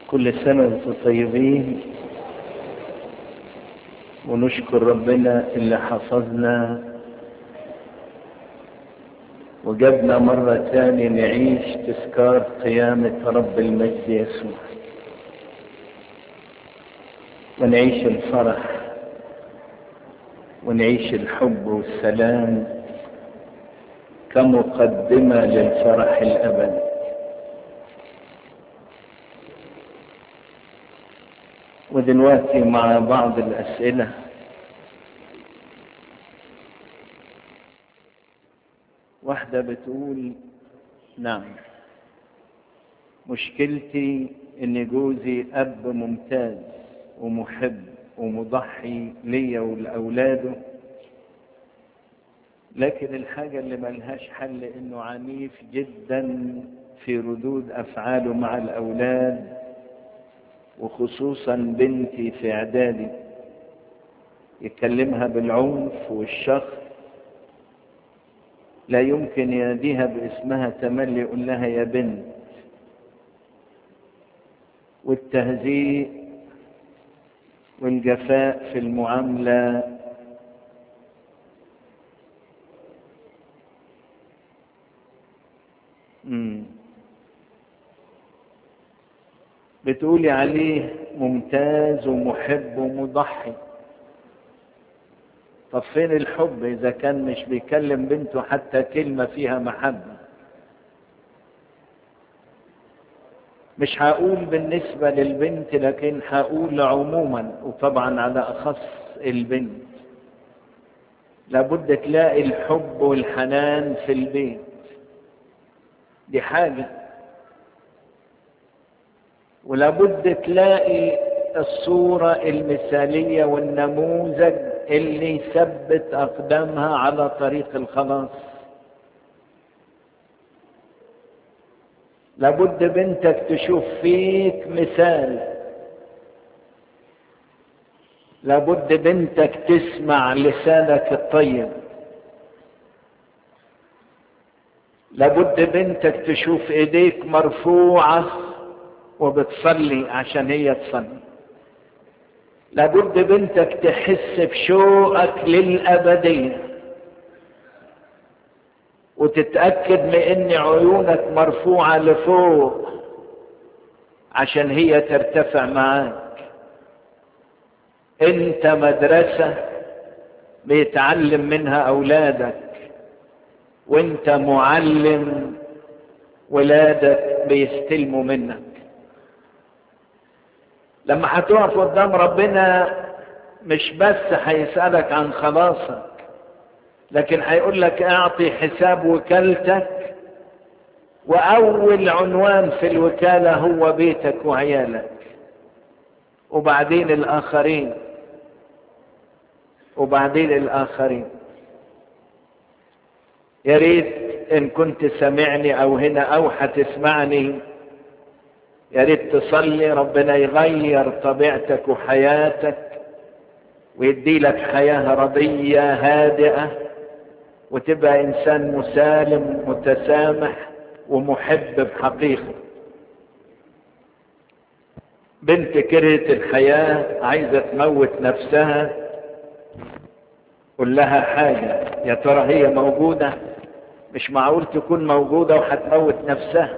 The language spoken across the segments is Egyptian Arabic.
كل سنة وانتم طيبين ونشكر ربنا اللي حفظنا وجبنا مرة تاني نعيش تذكار قيامة رب المجد يسوع ونعيش الفرح ونعيش الحب والسلام كمقدمة للفرح الأبدي ودلوقتي مع بعض الأسئلة واحدة بتقول نعم مشكلتي ان جوزي اب ممتاز ومحب ومضحي ليا ولاولاده لكن الحاجة اللي ملهاش حل انه عنيف جدا في ردود افعاله مع الاولاد وخصوصا بنتي في اعدادي يكلمها بالعنف والشخص لا يمكن يناديها باسمها تملي يقول لها يا بنت والتهزيء والجفاء في المعامله مم. بتقولي عليه ممتاز ومحب ومضحي طب فين الحب اذا كان مش بيكلم بنته حتى كلمه فيها محبه مش هقول بالنسبه للبنت لكن هقول عموما وطبعا على اخص البنت لابد تلاقي الحب والحنان في البيت دي حاجه ولابد تلاقي الصوره المثاليه والنموذج اللي يثبت اقدامها على طريق الخلاص لابد بنتك تشوف فيك مثال لابد بنتك تسمع لسانك الطيب لابد بنتك تشوف ايديك مرفوعه وبتصلي عشان هي تصلي لابد بنتك تحس بشوقك للأبدية وتتأكد من ان عيونك مرفوعة لفوق عشان هي ترتفع معاك انت مدرسة بيتعلم منها اولادك وانت معلم ولادك بيستلموا منك لما هتقف قدام ربنا مش بس هيسألك عن خلاصك لكن هيقول لك اعطي حساب وكالتك واول عنوان في الوكالة هو بيتك وعيالك وبعدين الاخرين وبعدين الاخرين يا ريت ان كنت سمعني او هنا او هتسمعني يا ريت تصلي ربنا يغير طبيعتك وحياتك ويدي لك حياة رضية هادئة وتبقى إنسان مسالم متسامح ومحب بحقيقة بنت كرهت الحياة عايزة تموت نفسها قل لها حاجة يا ترى هي موجودة مش معقول تكون موجودة وهتموت نفسها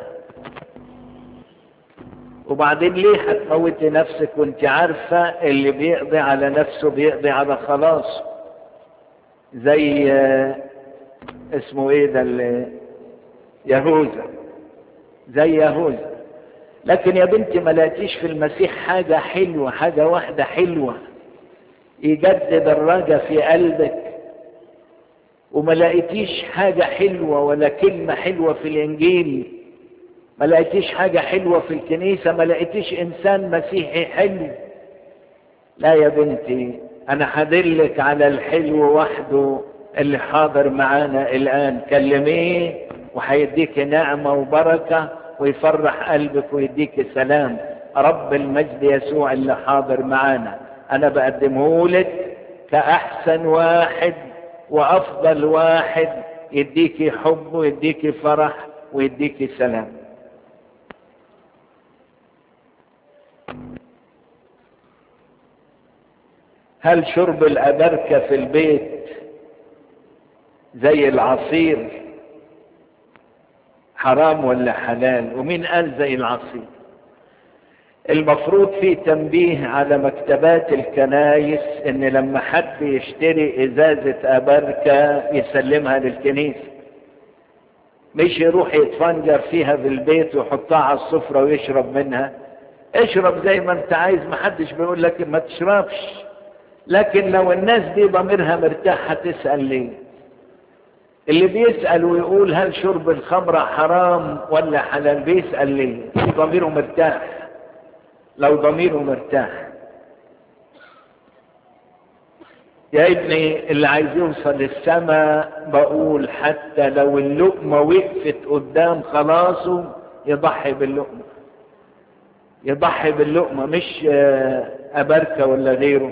وبعدين ليه هتموتي نفسك وانت عارفة اللي بيقضي على نفسه بيقضي على خلاص زي اسمه ايه ده اللي يهوذا زي يهوذا لكن يا بنتي ما لقيتيش في المسيح حاجة حلوة حاجة واحدة حلوة يجدد الرجا في قلبك وما لقيتيش حاجة حلوة ولا كلمة حلوة في الإنجيل ما لقيتيش حاجة حلوة في الكنيسة ما لقيتيش إنسان مسيحي حلو لا يا بنتي أنا هدلك على الحلو وحده اللي حاضر معانا الآن كلميه وهيديك نعمة وبركة ويفرح قلبك ويديك سلام رب المجد يسوع اللي حاضر معانا أنا بقدمه لك كأحسن واحد وأفضل واحد يديكي حب ويديكي فرح ويديكي سلام هل شرب الأبركة في البيت زي العصير حرام ولا حلال ومين قال زي العصير المفروض في تنبيه على مكتبات الكنايس ان لما حد يشتري ازازة ابركة يسلمها للكنيسة مش يروح يتفنجر فيها في البيت ويحطها على السفرة ويشرب منها اشرب زي ما انت عايز محدش بيقول لك ما تشربش لكن لو الناس دي ضميرها مرتاح هتسأل ليه اللي بيسأل ويقول هل شرب الخمرة حرام ولا حلال بيسأل ليه ضميره مرتاح لو ضميره مرتاح يا ابني اللي عايز يوصل للسماء بقول حتى لو اللقمة وقفت قدام خلاصه يضحي باللقمة يضحي باللقمة مش أبركة ولا غيره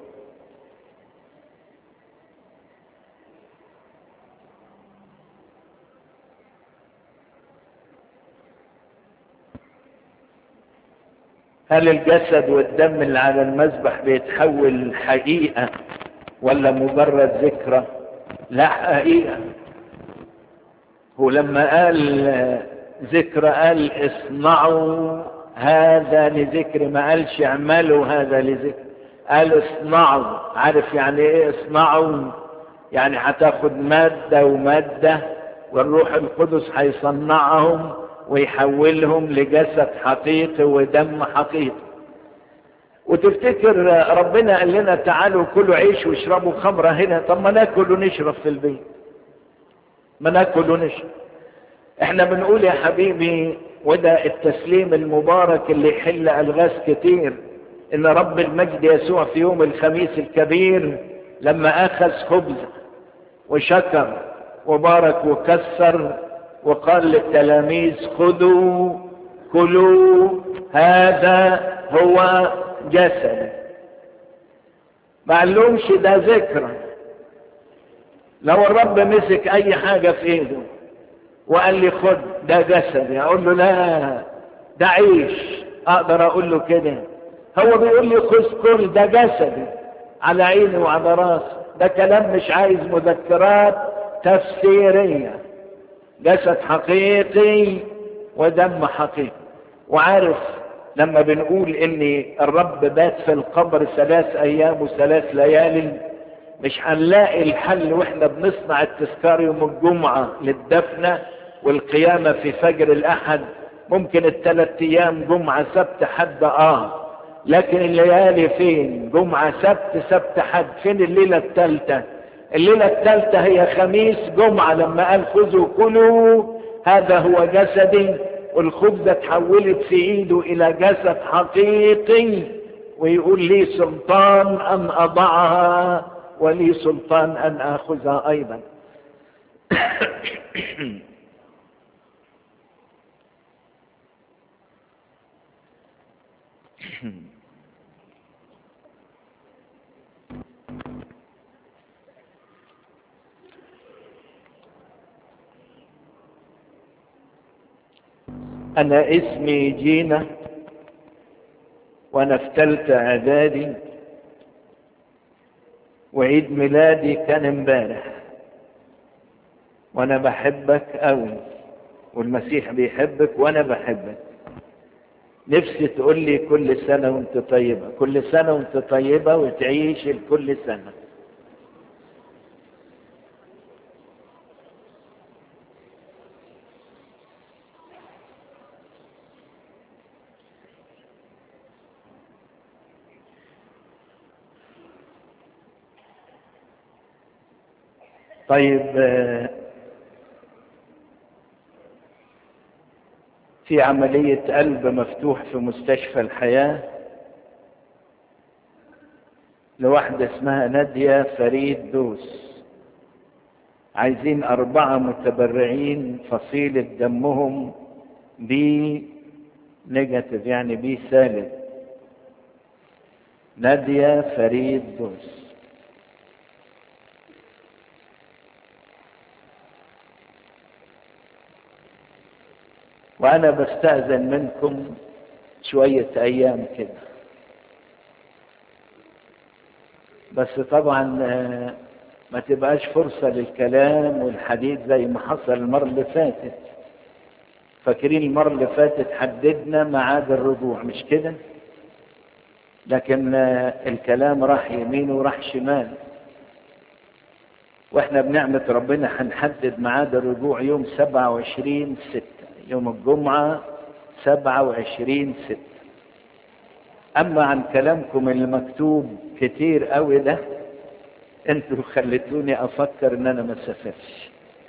هل الجسد والدم اللي على المذبح بيتحول حقيقة ولا مجرد ذكرى لا حقيقة هو لما قال ذكرى قال اصنعوا هذا لذكر ما قالش اعملوا هذا لذكر قال اصنعوا عارف يعني ايه اصنعوا يعني هتاخد مادة ومادة والروح القدس هيصنعهم ويحولهم لجسد حقيقي ودم حقيقي وتفتكر ربنا قال لنا تعالوا كلوا عيش واشربوا خمرة هنا طب ما ناكل ونشرب في البيت ما ناكل ونشرب احنا بنقول يا حبيبي وده التسليم المبارك اللي يحل الغاز كتير ان رب المجد يسوع في يوم الخميس الكبير لما اخذ خبز وشكر وبارك وكسر وقال للتلاميذ خذوا كلوا هذا هو جسد ما قالهمش ده ذكرى لو الرب مسك اي حاجه في ايده وقال لي خد ده جسدي اقول له لا ده عيش اقدر اقول له كده هو بيقول لي خذ كل ده جسدي على عيني وعلى راسي ده كلام مش عايز مذكرات تفسيريه جسد حقيقي ودم حقيقي وعارف لما بنقول ان الرب بات في القبر ثلاث ايام وثلاث ليالي مش هنلاقي الحل واحنا بنصنع التذكار يوم الجمعة للدفنة والقيامة في فجر الاحد ممكن الثلاث ايام جمعة سبت حد اه لكن الليالي فين جمعة سبت سبت حد فين الليلة الثالثة الليلة الثالثة هي خميس جمعة لما قال خذوا كلوا هذا هو جسدي والخبزة اتحولت في ايده الى جسد حقيقي ويقول لي سلطان ان اضعها ولي سلطان ان اخذها ايضا انا اسمي جينا وانا في تالتة اعدادي وعيد ميلادي كان امبارح وانا بحبك قوي والمسيح بيحبك وانا بحبك نفسي تقول لي كل سنة وانت طيبة كل سنة وانت طيبة وتعيش الكل سنة طيب في عملية قلب مفتوح في مستشفى الحياة لواحدة اسمها نادية فريد دوس عايزين أربعة متبرعين فصيلة دمهم بي نيجاتيف يعني بي سالب نادية فريد دوس وانا بستأذن منكم شوية ايام كده بس طبعا ما تبقاش فرصة للكلام والحديث زي ما حصل المرة اللي فاتت فاكرين المرة اللي فاتت حددنا ميعاد الرجوع مش كده لكن الكلام راح يمين وراح شمال واحنا بنعمة ربنا هنحدد ميعاد الرجوع يوم 27 ستة يوم الجمعة 27 ستة اما عن كلامكم اللي مكتوب كتير قوي ده انتوا خليتوني افكر ان انا ما اسافرش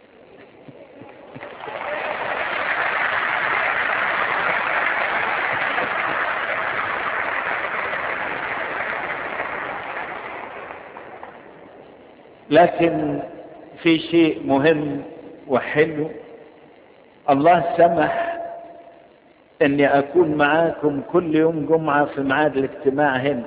لكن في شيء مهم وحلو الله سمح اني اكون معاكم كل يوم جمعة في ميعاد الاجتماع هنا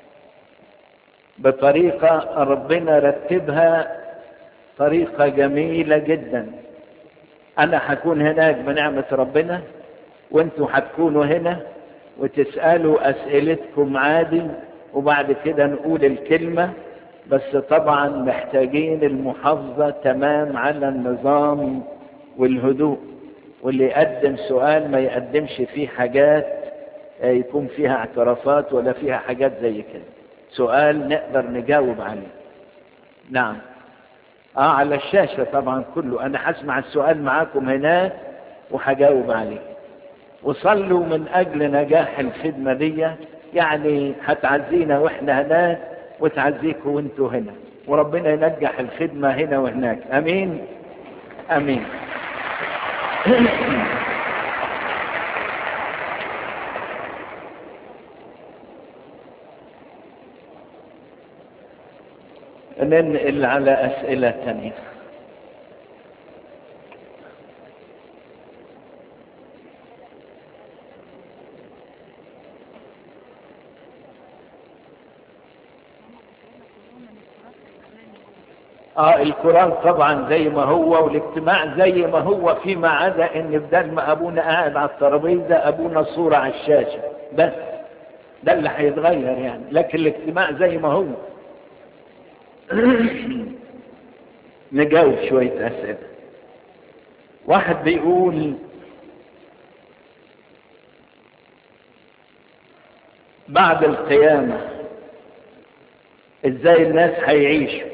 بطريقة ربنا رتبها طريقة جميلة جدا انا هكون هناك بنعمة ربنا وانتوا هتكونوا هنا وتسألوا اسئلتكم عادي وبعد كده نقول الكلمة بس طبعا محتاجين المحافظة تمام على النظام والهدوء واللي يقدم سؤال ما يقدمش فيه حاجات يكون فيها اعترافات ولا فيها حاجات زي كده سؤال نقدر نجاوب عليه نعم اه على الشاشة طبعا كله انا هسمع السؤال معاكم هناك وهجاوب عليه وصلوا من اجل نجاح الخدمة دي يعني هتعزينا واحنا هناك وتعزيكم وانتوا هنا وربنا ينجح الخدمة هنا وهناك امين امين ننقل على أسئلة تانية اه القرآن طبعا زي ما هو والاجتماع زي ما هو فيما عدا ان بدل ما ابونا قاعد على الترابيزه ابونا صورة على الشاشة بس ده اللي هيتغير يعني لكن الاجتماع زي ما هو نجاوب شوية أسئلة واحد بيقول بعد القيامة ازاي الناس هيعيشوا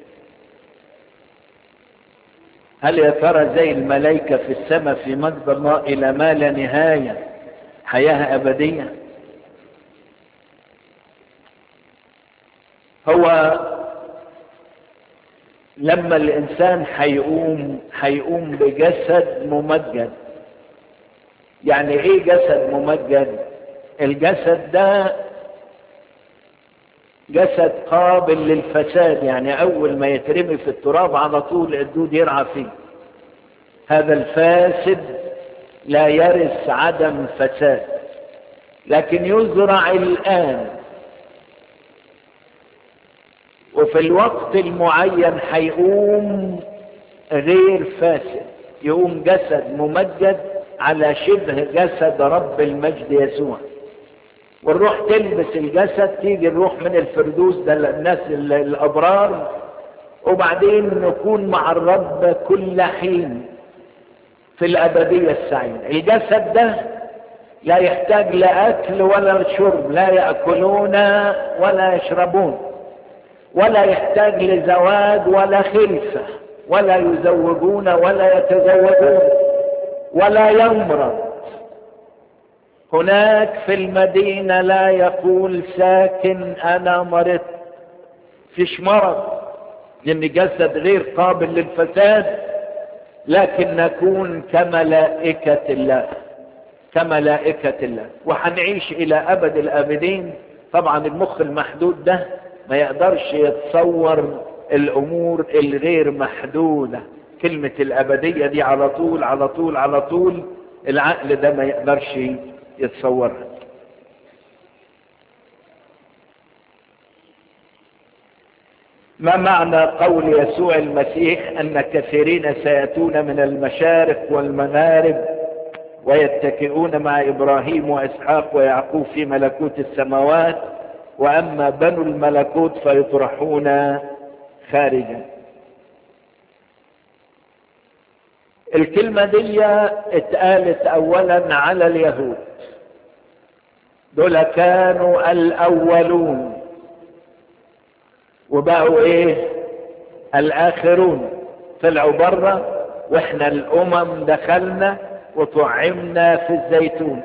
هل يا ترى زي الملائكة في السماء في مجد الله إلى ما لا نهاية حياة أبدية هو لما الإنسان هيقوم هيقوم بجسد ممجد يعني إيه جسد ممجد الجسد ده جسد قابل للفساد يعني اول ما يترمي في التراب على طول الدود يرعى فيه هذا الفاسد لا يرث عدم فساد لكن يزرع الان وفي الوقت المعين هيقوم غير فاسد يقوم جسد ممجد على شبه جسد رب المجد يسوع والروح تلبس الجسد تيجي الروح من الفردوس ده الناس الابرار وبعدين نكون مع الرب كل حين في الابديه السعيده الجسد ده لا يحتاج لا اكل ولا شرب لا ياكلون ولا يشربون ولا يحتاج لزواج ولا خلفه ولا يزوجون ولا يتزوجون ولا يمرض هناك في المدينة لا يقول ساكن أنا مرضت فيش مرض لأن جسد غير قابل للفساد لكن نكون كملائكة الله كملائكة الله وحنعيش إلى أبد الآبدين طبعا المخ المحدود ده ما يقدرش يتصور الأمور الغير محدودة كلمة الأبدية دي على طول على طول على طول العقل ده ما يقدرش يتصورها ما معنى قول يسوع المسيح ان كثيرين سياتون من المشارق والمغارب ويتكئون مع ابراهيم واسحاق ويعقوب في ملكوت السماوات واما بنو الملكوت فيطرحون خارجا الكلمة دي اتقالت اولا على اليهود دول كانوا الاولون وبقوا ايه الاخرون طلعوا بره واحنا الامم دخلنا وطعمنا في الزيتون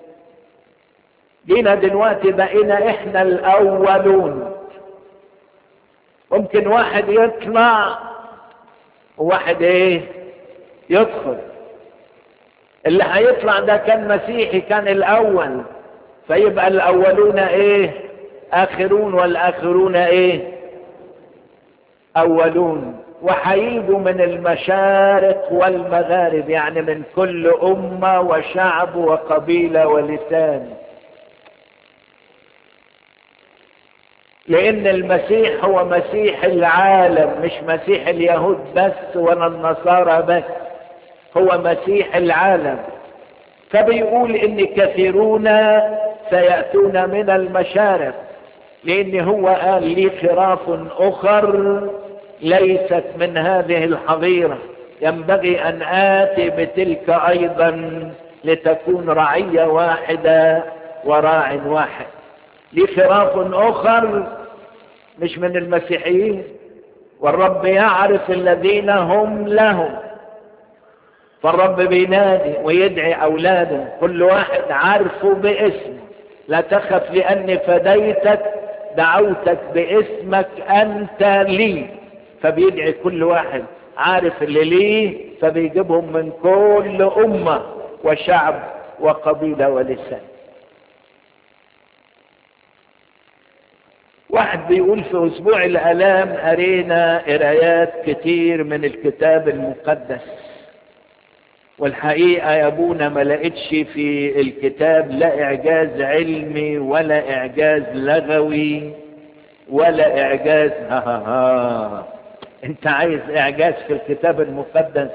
جينا دلوقتي بقينا احنا الاولون ممكن واحد يطلع وواحد ايه يدخل اللي هيطلع ده كان مسيحي كان الاول فيبقى الاولون ايه اخرون والاخرون ايه اولون وحيجوا من المشارق والمغارب يعني من كل امه وشعب وقبيله ولسان لان المسيح هو مسيح العالم مش مسيح اليهود بس ولا النصارى بس هو مسيح العالم فبيقول ان كثيرون سيأتون من المشارق لان هو قال لي خراف اخر ليست من هذه الحظيرة ينبغي ان اتي بتلك ايضا لتكون رعية واحدة وراع واحد لي خراف اخر مش من المسيحيين والرب يعرف الذين هم لهم فالرب بينادي ويدعي اولاده كل واحد عارفه باسمه لا تخف لاني فديتك دعوتك باسمك انت لي فبيدعي كل واحد عارف اللي ليه فبيجيبهم من كل امه وشعب وقبيله ولسان واحد بيقول في اسبوع الالام قرينا قرايات كتير من الكتاب المقدس والحقيقه يا ابونا ما لقيتش في الكتاب لا اعجاز علمي ولا اعجاز لغوي ولا اعجاز ها ها ها انت عايز اعجاز في الكتاب المقدس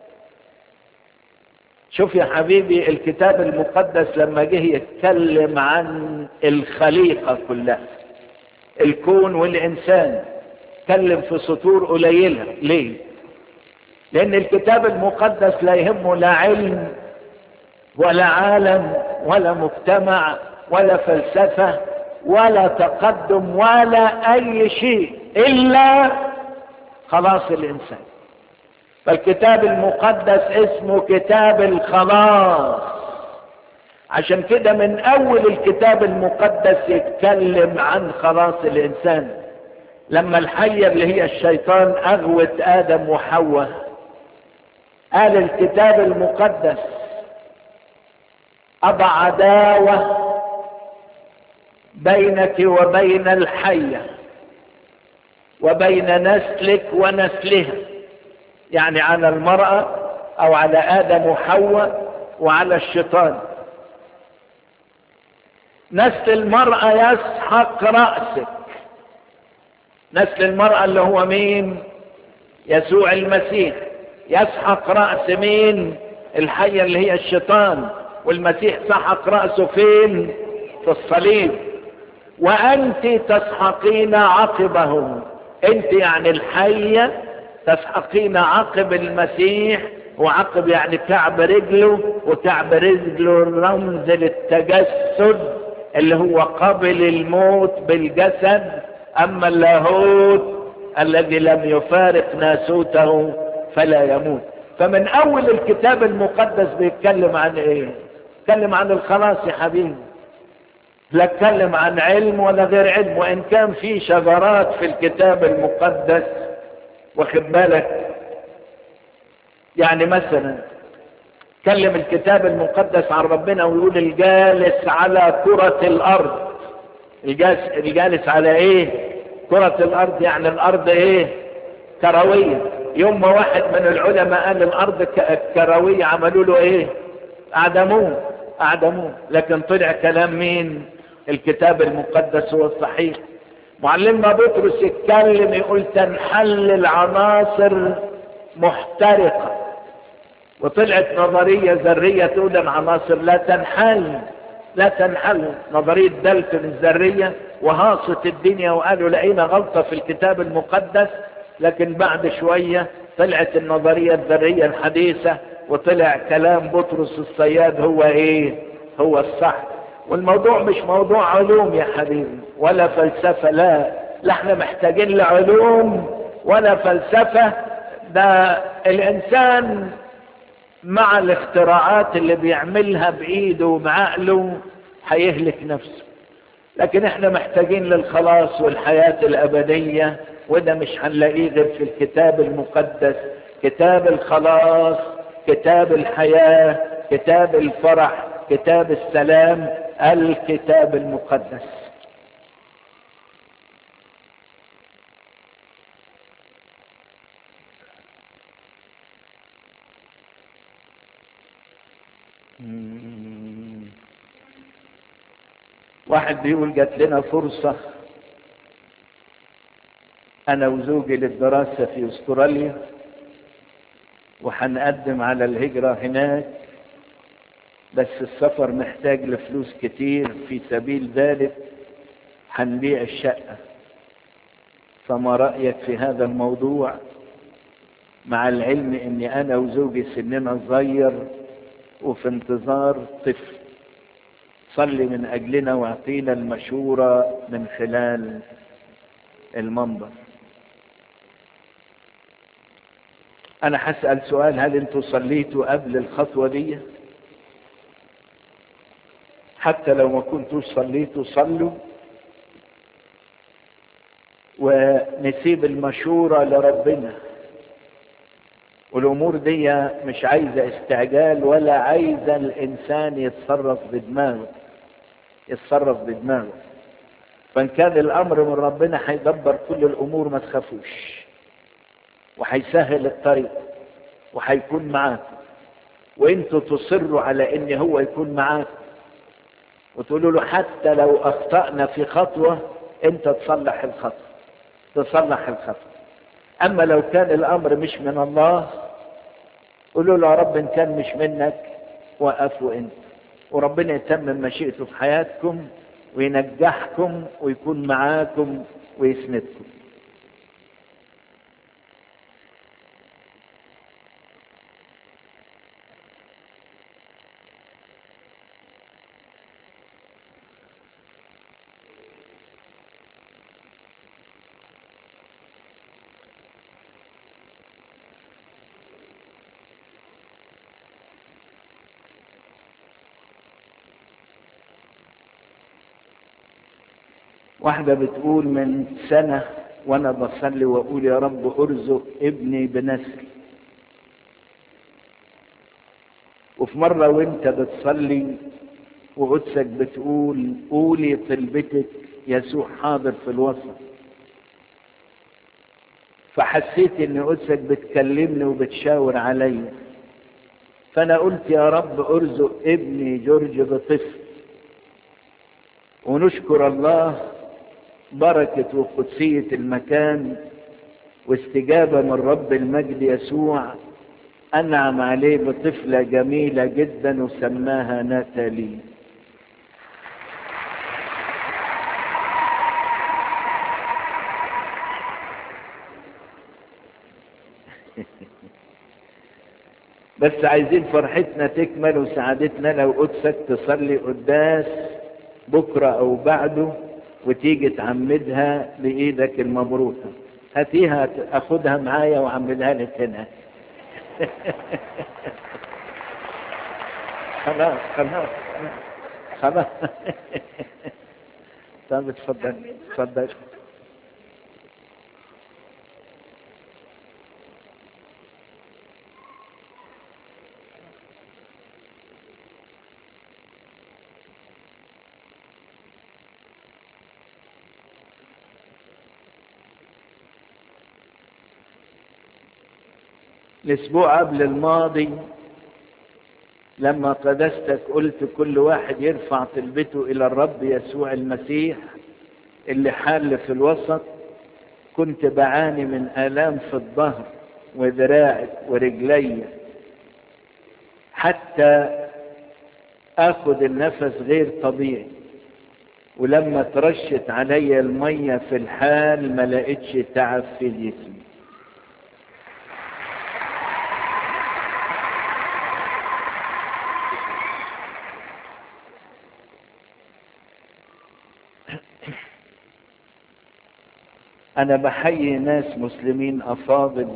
شوف يا حبيبي الكتاب المقدس لما جه يتكلم عن الخليقه كلها الكون والإنسان تكلم في سطور قليلة ليه لأن الكتاب المقدس لا يهمه لا علم ولا عالم ولا مجتمع ولا فلسفة ولا تقدم ولا أي شيء إلا خلاص الإنسان فالكتاب المقدس اسمه كتاب الخلاص عشان كده من اول الكتاب المقدس يتكلم عن خلاص الانسان لما الحية اللي هي الشيطان اغوت ادم وحواء قال الكتاب المقدس اضع عداوة بينك وبين الحية وبين نسلك ونسلها يعني على المرأة او على ادم وحواء وعلى الشيطان نسل المرأة يسحق رأسك نسل المرأة اللي هو مين يسوع المسيح يسحق رأس مين الحية اللي هي الشيطان والمسيح سحق رأسه فين في الصليب وأنت تسحقين عقبه أنت يعني الحية تسحقين عقب المسيح وعقب يعني كعب رجله وكعب رجله رمز للتجسد اللي هو قبل الموت بالجسد اما اللاهوت الذي لم يفارق ناسوته فلا يموت فمن اول الكتاب المقدس بيتكلم عن ايه يتكلم عن الخلاص يا حبيبي لا اتكلم عن علم ولا غير علم وان كان في شجرات في الكتاب المقدس واخد بالك يعني مثلا تكلم الكتاب المقدس عن ربنا ويقول الجالس على كرة الأرض الجالس, الجالس على إيه؟ كرة الأرض يعني الأرض إيه؟ كروية يوم ما واحد من العلماء قال الأرض كروية عملوا له إيه؟ أعدموه أعدموه لكن طلع كلام مين؟ الكتاب المقدس هو الصحيح معلمنا بطرس يتكلم يقول تنحل العناصر محترقه وطلعت نظرية ذرية تقول العناصر لا تنحل لا تنحل نظرية دلتون الذرية وهاصت الدنيا وقالوا لقينا غلطة في الكتاب المقدس لكن بعد شوية طلعت النظرية الذرية الحديثة وطلع كلام بطرس الصياد هو ايه هو الصح والموضوع مش موضوع علوم يا حبيبي ولا فلسفة لا لا احنا محتاجين لعلوم ولا فلسفة ده الانسان مع الاختراعات اللي بيعملها بايده وبعقله هيهلك نفسه لكن احنا محتاجين للخلاص والحياة الابدية وده مش هنلاقيه غير في الكتاب المقدس كتاب الخلاص كتاب الحياة كتاب الفرح كتاب السلام الكتاب المقدس واحد بيقول جات لنا فرصة أنا وزوجي للدراسة في أستراليا وحنقدم على الهجرة هناك بس السفر محتاج لفلوس كتير في سبيل ذلك هنبيع الشقة فما رأيك في هذا الموضوع مع العلم اني انا وزوجي سننا صغير وفي انتظار طفل صلي من اجلنا واعطينا المشورة من خلال المنبر انا هسأل سؤال هل انتوا صليتوا قبل الخطوة دي حتى لو ما كنتوش صليتوا صلوا ونسيب المشورة لربنا والامور دي مش عايزة استعجال ولا عايزة الانسان يتصرف بدماغه يتصرف بدماغه فان كان الامر من ربنا هيدبر كل الامور ما تخافوش وهيسهل الطريق وهيكون معاكم وانتوا تصروا على ان هو يكون معاكم وتقولوا له حتى لو اخطأنا في خطوة انت تصلح الخطوة تصلح الخطوة اما لو كان الامر مش من الله قولوا له يا رب ان كان مش منك وقفوا انت وربنا يتمم مشيئته في حياتكم وينجحكم ويكون معاكم ويسندكم واحدة بتقول من سنة وانا بصلي واقول يا رب ارزق ابني بنسل وفي مرة وانت بتصلي وقدسك بتقول قولي طلبتك يسوع حاضر في الوسط فحسيت ان قدسك بتكلمني وبتشاور عليا فانا قلت يا رب ارزق ابني جورج بطفل ونشكر الله بركة وقدسية المكان واستجابة من رب المجد يسوع أنعم عليه بطفلة جميلة جدا وسماها ناتالي بس عايزين فرحتنا تكمل وسعادتنا لو قدسك تصلي قداس بكرة أو بعده وتيجي تعمدها بإيدك المبروكة هاتيها أخدها معايا وعمدها لك هنا خلاص خلاص خلاص طب اتفضل اتفضل الاسبوع قبل الماضي لما قدستك قلت كل واحد يرفع طلبته الى الرب يسوع المسيح اللي حال في الوسط كنت بعاني من الام في الظهر وذراعي ورجلي حتى اخد النفس غير طبيعي ولما ترشت عليا المية في الحال ما لقيتش تعب في جسمي انا بحيي ناس مسلمين افاضل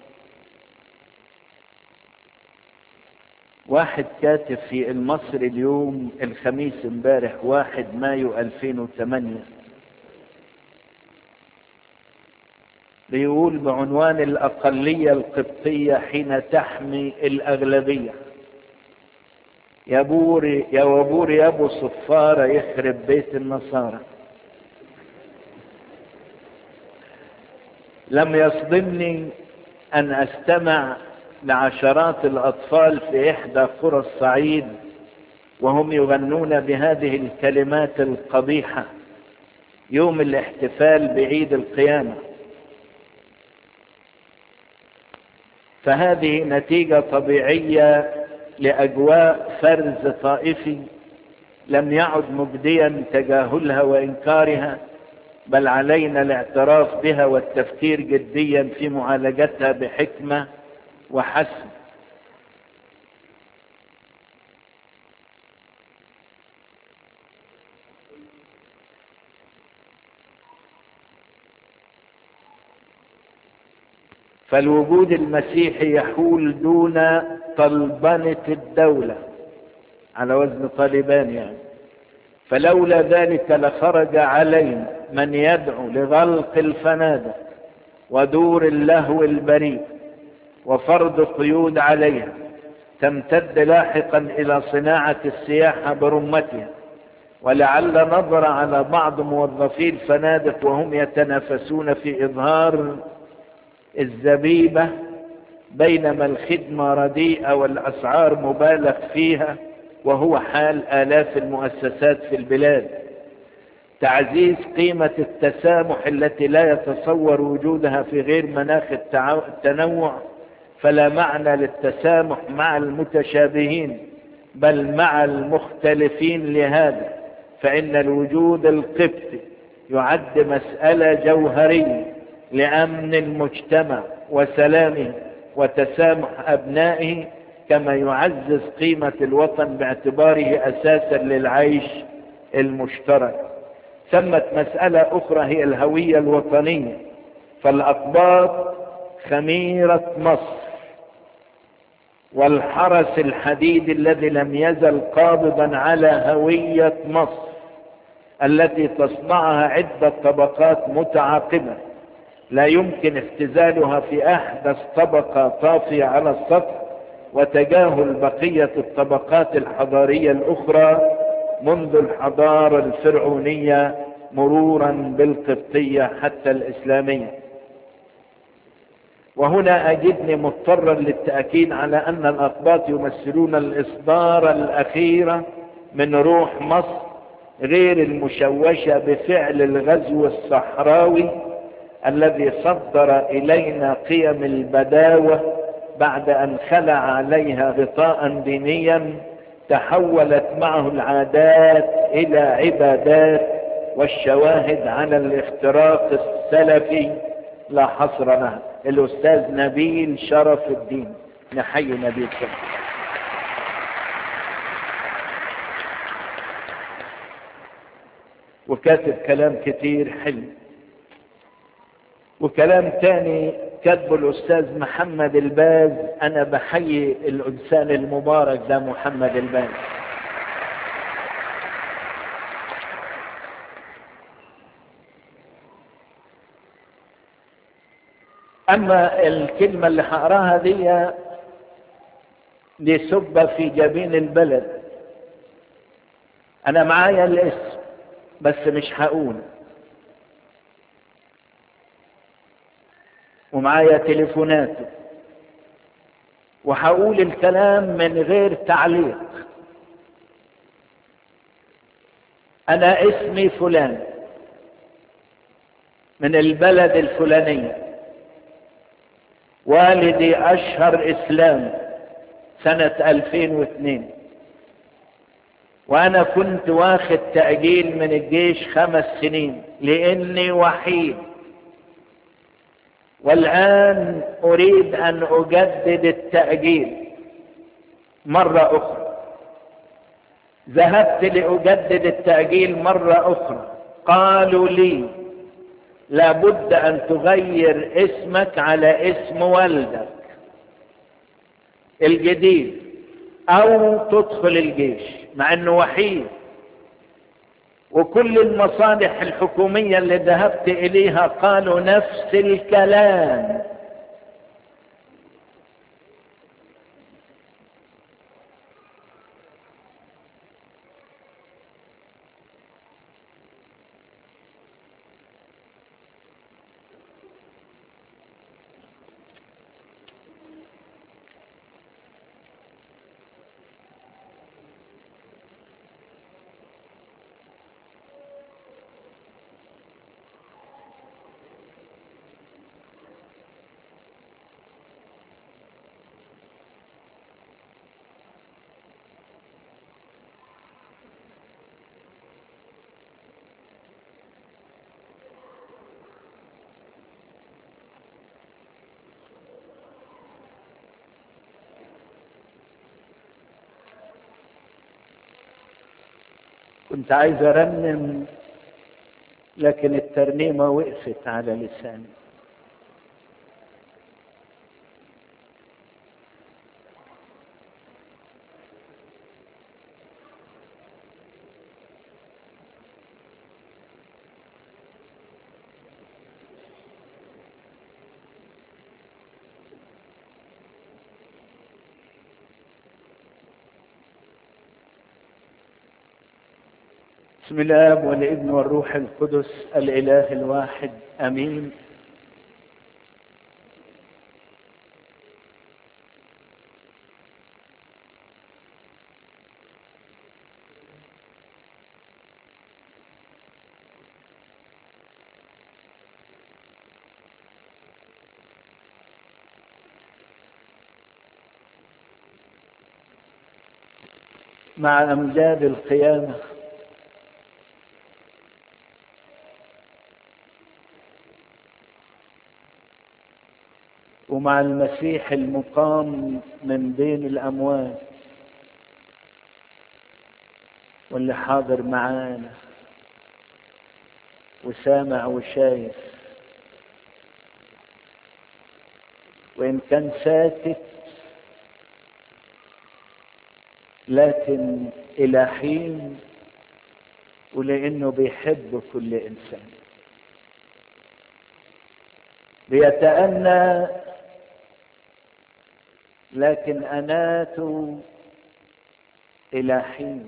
واحد كاتب في المصري اليوم الخميس امبارح واحد مايو 2008 بيقول بعنوان الأقلية القبطية حين تحمي الأغلبية يا بوري يا وبوري يا أبو صفارة يخرب بيت النصارى لم يصدمني أن أستمع لعشرات الأطفال في إحدى قرى الصعيد وهم يغنون بهذه الكلمات القبيحة يوم الاحتفال بعيد القيامة فهذه نتيجة طبيعية لأجواء فرز طائفي لم يعد مجديا تجاهلها وإنكارها بل علينا الاعتراف بها والتفكير جديا في معالجتها بحكمة وحسن فالوجود المسيحي يحول دون طلبنة الدولة على وزن طالبان يعني فلولا ذلك لخرج علينا من يدعو لغلق الفنادق ودور اللهو البريء وفرض قيود عليها تمتد لاحقا الى صناعه السياحه برمتها ولعل نظر على بعض موظفي الفنادق وهم يتنافسون في اظهار الزبيبه بينما الخدمه رديئه والاسعار مبالغ فيها وهو حال الاف المؤسسات في البلاد تعزيز قيمه التسامح التي لا يتصور وجودها في غير مناخ التنوع فلا معنى للتسامح مع المتشابهين بل مع المختلفين لهذا فإن الوجود القبطي يعد مسألة جوهرية لأمن المجتمع وسلامه وتسامح أبنائه كما يعزز قيمة الوطن باعتباره أساسا للعيش المشترك ثمت مسألة أخرى هي الهوية الوطنية فالأقباط خميرة مصر والحرس الحديد الذي لم يزل قابضا على هوية مصر التي تصنعها عدة طبقات متعاقبة لا يمكن اختزالها في أحدث طبقة طافية على السطح وتجاهل بقية الطبقات الحضارية الأخرى منذ الحضارة الفرعونية مرورا بالقبطية حتى الإسلامية وهنا أجدني مضطرا للتأكيد على أن الأقباط يمثلون الإصدار الأخيرة من روح مصر غير المشوشة بفعل الغزو الصحراوي الذي صدر إلينا قيم البداوة بعد أن خلع عليها غطاء دينيا تحولت معه العادات إلى عبادات والشواهد على الاختراق السلفي لا حصر لها الأستاذ نبيل شرف الدين نحيي نبيل شرف وكاتب كلام كتير حلو وكلام تاني كاتبه الأستاذ محمد الباز أنا بحيي الإنسان المبارك ده محمد الباز أما الكلمة اللي هقراها دي دي سبة في جبين البلد أنا معايا الاسم بس مش هقول ومعايا تليفوناته وهقول الكلام من غير تعليق انا اسمي فلان من البلد الفلانية والدي اشهر اسلام سنة 2002 وانا كنت واخد تأجيل من الجيش خمس سنين لاني وحيد والان اريد ان اجدد التأجيل مرة اخرى ذهبت لاجدد التأجيل مرة اخرى قالوا لي لابد ان تغير اسمك على اسم والدك الجديد او تدخل الجيش مع انه وحيد وكل المصالح الحكومية اللي ذهبت اليها قالوا نفس الكلام كنت عايز ارنم لكن الترنيمة وقفت على لساني بسم الله والابن والروح القدس الاله الواحد امين مع امجاد القيامه ومع المسيح المقام من بين الأموات واللي حاضر معانا وسامع وشايف وإن كان ساكت لكن إلى حين ولأنه بيحب كل إنسان بيتأنى لكن أنات إلى حين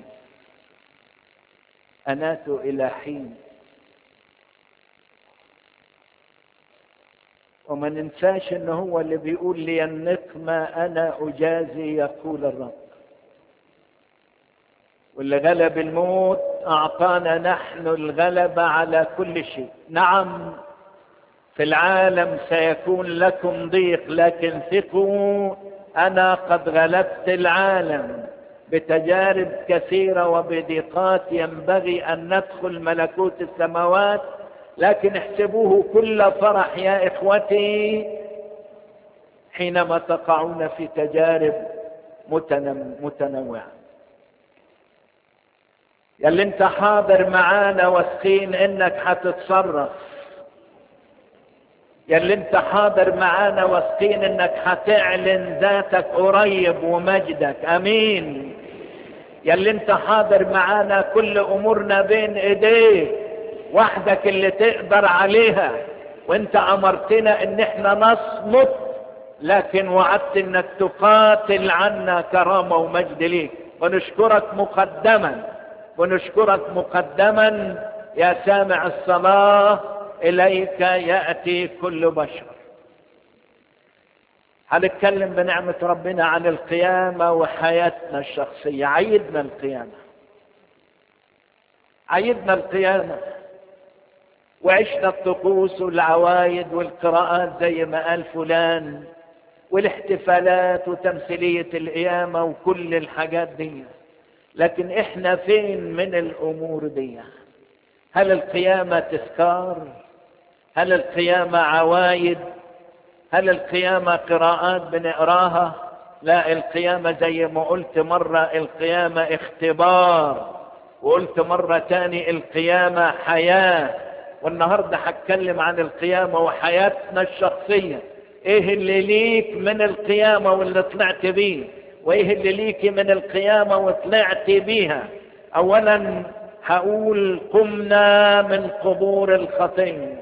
أنات إلى حين وما ننساش ان هو اللي بيقول لي النقمة انا اجازي يقول الرب واللي غلب الموت اعطانا نحن الغلبة على كل شيء نعم في العالم سيكون لكم ضيق لكن ثقوا انا قد غلبت العالم بتجارب كثيره وبضيقات ينبغي ان ندخل ملكوت السماوات لكن احسبوه كل فرح يا اخوتي حينما تقعون في تجارب متنوعه يا اللي انت حاضر معانا واثقين انك هتتصرف يا اللي انت حاضر معانا واثقين انك هتعلن ذاتك قريب ومجدك امين يا اللي انت حاضر معانا كل امورنا بين ايديك وحدك اللي تقدر عليها وانت امرتنا ان احنا نصمت لكن وعدت انك تقاتل عنا كرامة ومجد ليك ونشكرك مقدما ونشكرك مقدما يا سامع الصلاه اليك ياتي كل بشر هنتكلم بنعمة ربنا عن القيامة وحياتنا الشخصية عيدنا القيامة عيدنا القيامة وعشنا الطقوس والعوايد والقراءات زي ما قال فلان والاحتفالات وتمثيلية القيامة وكل الحاجات دي لكن احنا فين من الامور دي هل القيامة تذكار هل القيامة عوايد هل القيامة قراءات بنقراها لا القيامة زي ما قلت مرة القيامة اختبار وقلت مرة تاني القيامة حياة والنهاردة هتكلم عن القيامة وحياتنا الشخصية ايه اللي ليك من القيامة واللي طلعت بيه وايه اللي ليك من القيامة وطلعت بيها اولا هقول قمنا من قبور الخطية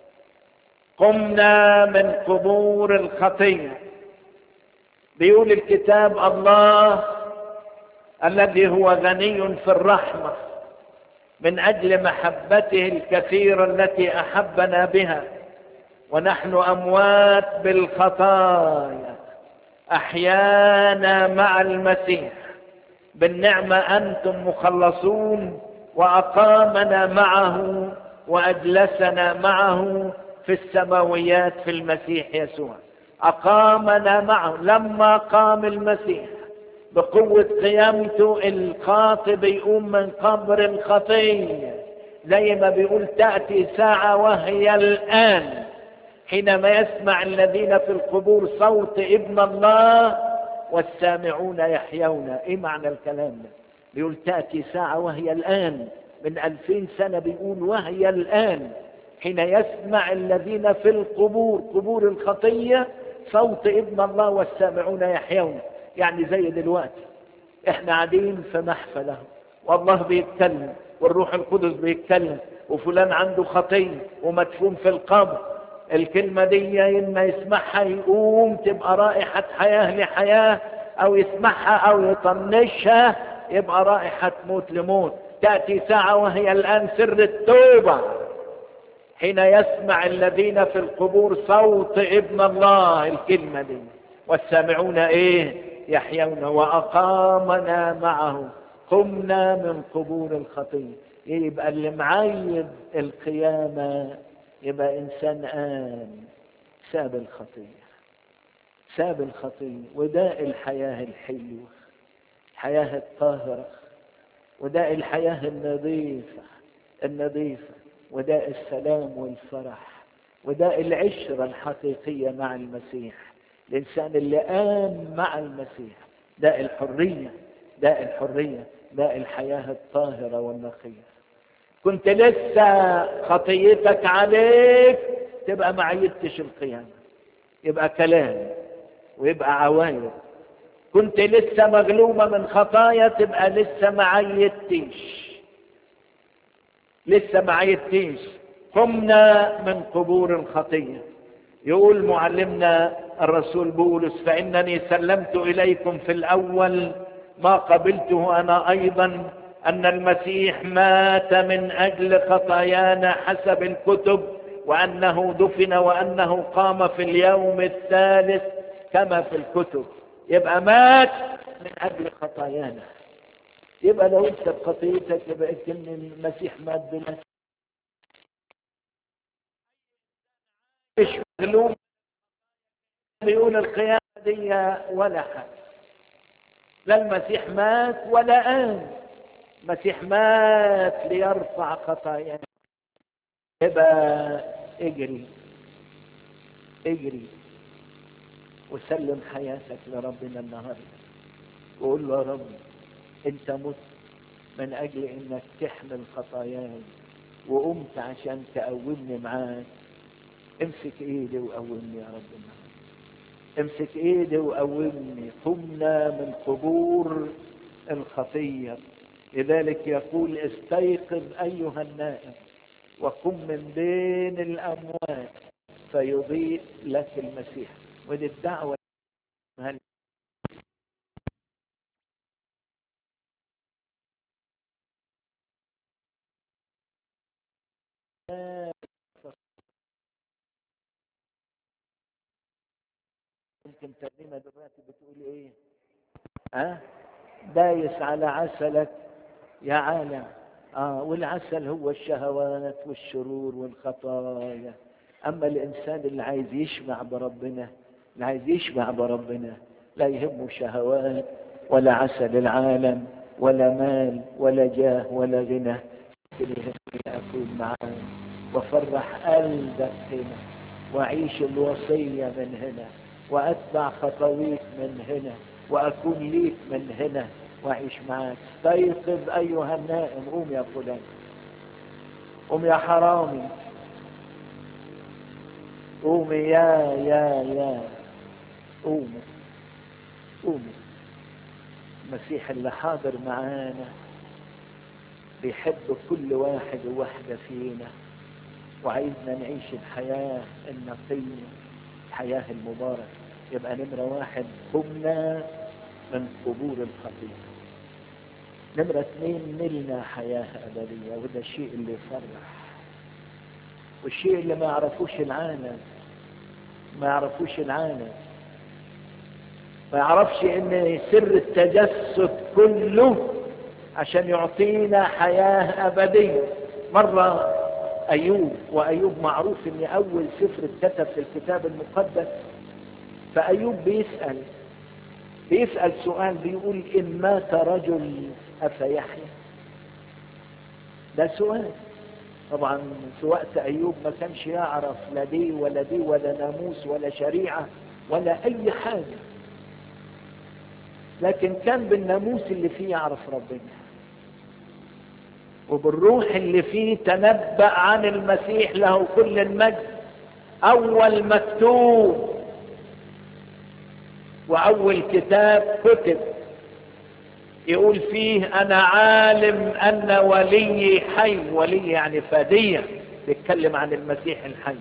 قمنا من قبور الخطية بيقول الكتاب الله الذي هو غني في الرحمة من أجل محبته الكثيرة التي أحبنا بها ونحن أموات بالخطايا أحيانا مع المسيح بالنعمة أنتم مخلصون وأقامنا معه وأجلسنا معه في السماويات في المسيح يسوع أقامنا معه لما قام المسيح بقوة قيامته الخاطب يقوم من قبر الخطية زي ما بيقول تأتي ساعة وهي الآن حينما يسمع الذين في القبور صوت ابن الله والسامعون يحيون ايه معنى الكلام ده بيقول تأتي ساعة وهي الآن من ألفين سنة بيقول وهي الآن حين يسمع الذين في القبور قبور الخطية صوت ابن الله والسامعون يحيون يعني زي دلوقتي احنا قاعدين في محفلة والله بيتكلم والروح القدس بيتكلم وفلان عنده خطية ومدفون في القبر الكلمة دي إما يسمعها يقوم تبقى رائحة حياة لحياة أو يسمعها أو يطنشها يبقى رائحة موت لموت تأتي ساعة وهي الآن سر التوبة حين يسمع الذين في القبور صوت ابن الله الكلمة دي والسامعون ايه يحيون وأقامنا معه قمنا من قبور الخطية يبقى اللي معيد القيامة يبقى إنسان آن ساب الخطية ساب الخطية وده الحياة الحلوة الحياة الطاهرة وده الحياة النظيفة النظيفة وده السلام والفرح وده العشرة الحقيقية مع المسيح الإنسان اللي آن مع المسيح ده الحرية ده الحرية ده الحياة الطاهرة والنقية كنت لسه خطيتك عليك تبقى ما عيدتش القيامة يبقى كلام ويبقى عوايد كنت لسه مغلومة من خطايا تبقى لسه ما عيدتش لسه ما عيدتش قمنا من قبور الخطية يقول معلمنا الرسول بولس فإنني سلمت إليكم في الأول ما قبلته أنا أيضا أن المسيح مات من أجل خطايانا حسب الكتب وأنه دفن وأنه قام في اليوم الثالث كما في الكتب يبقى مات من أجل خطايانا يبقى لو انت بخطيتك يبقى ان المسيح مات بلا مش مغلوم بيقول القيامة دي ولا حاجة لا المسيح مات ولا آن المسيح مات ليرفع خطايانا يبقى اجري اجري وسلم حياتك لربنا النهارده وقول له يا رب انت مت من اجل انك تحمل خطاياي وقمت عشان تقومني معاك امسك ايدي وقومني يا رب النهارده امسك ايدي وقومني قمنا من قبور الخطيه لذلك يقول استيقظ ايها النائم وقم من بين الاموات فيضيء لك المسيح ودي الدعوه هل يمكن ترنيمة دلوقتي بتقول ايه ها دايس على عسلك يا عالم اه والعسل هو الشهوات والشرور والخطايا اما الانسان اللي عايز يشبع بربنا اللي عايز يشبع بربنا لا يهمه شهوات ولا عسل العالم ولا مال ولا جاه ولا غنى اللي يهمني اكون معاه وافرح قلبك هنا واعيش الوصيه من هنا واتبع خطويك من هنا واكون ليك من هنا واعيش معاك استيقظ ايها النائم قوم يا فلان قوم يا حرامي قوم يا يا يا قوم قوم المسيح اللي حاضر معانا بيحب كل واحد وواحدة فينا وعايزنا نعيش الحياة النقية الحياة المباركة يبقى نمرة واحد قمنا من قبور الخطيئة نمرة اثنين نلنا حياة أبدية وده الشيء اللي يفرح والشيء اللي ما يعرفوش العالم ما يعرفوش العالم ما يعرفش ان سر التجسد كله عشان يعطينا حياة أبدية مرة أيوب وأيوب معروف ان أول سفر اتكتب في الكتاب المقدس فأيوب بيسأل بيسأل سؤال بيقول إن مات رجل أفيحيا ده سؤال طبعا في وقت أيوب ما كانش يعرف لا دي ولا دي ولا ناموس ولا شريعة ولا أي حاجة لكن كان بالناموس اللي فيه يعرف ربنا وبالروح اللي فيه تنبأ عن المسيح له كل المجد أول مكتوب وأول كتاب كتب يقول فيه أنا عالم أن ولي حي ولي يعني فدية بيتكلم عن المسيح الحي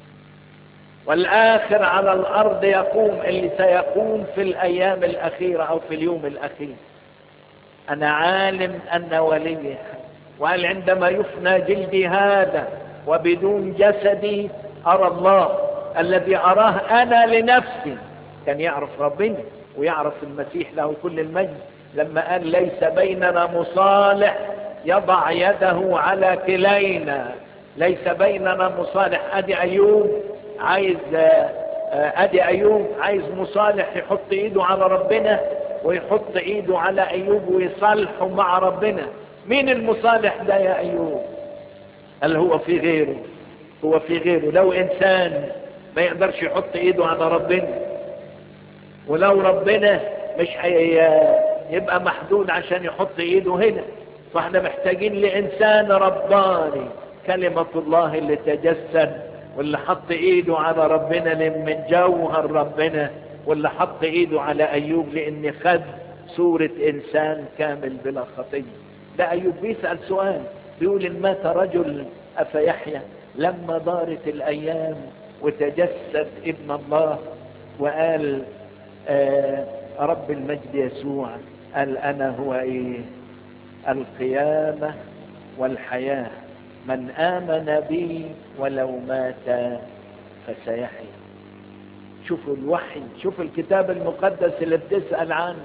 والآخر على الأرض يقوم اللي سيقوم في الأيام الأخيرة أو في اليوم الأخير أنا عالم أن ولي حي وقال عندما يفنى جلدي هذا وبدون جسدي أرى الله الذي أراه أنا لنفسي كان يعرف ربنا ويعرف المسيح له كل المجد لما قال ليس بيننا مصالح يضع يده على كلينا ليس بيننا مصالح ادي ايوب عايز ادي ايوب عايز مصالح يحط ايده على ربنا ويحط ايده على ايوب ويصالحه مع ربنا مين المصالح ده يا ايوب هل هو في غيره هو في غيره لو انسان ما يقدرش يحط ايده على ربنا ولو ربنا مش حي... يبقى محدود عشان يحط ايده هنا فاحنا محتاجين لانسان رباني كلمة الله اللي تجسد واللي حط ايده على ربنا من جوهر ربنا واللي حط ايده على ايوب لان خد صورة انسان كامل بلا خطية ده ايوب بيسأل سؤال بيقول ان مات رجل افيحيا لما دارت الايام وتجسد ابن الله وقال آه رب المجد يسوع قال انا هو ايه القيامة والحياة من آمن بي ولو مات فسيحيا شوفوا الوحي شوفوا الكتاب المقدس اللي بتسأل عنه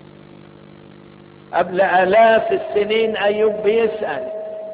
قبل آلاف السنين أيوب بيسأل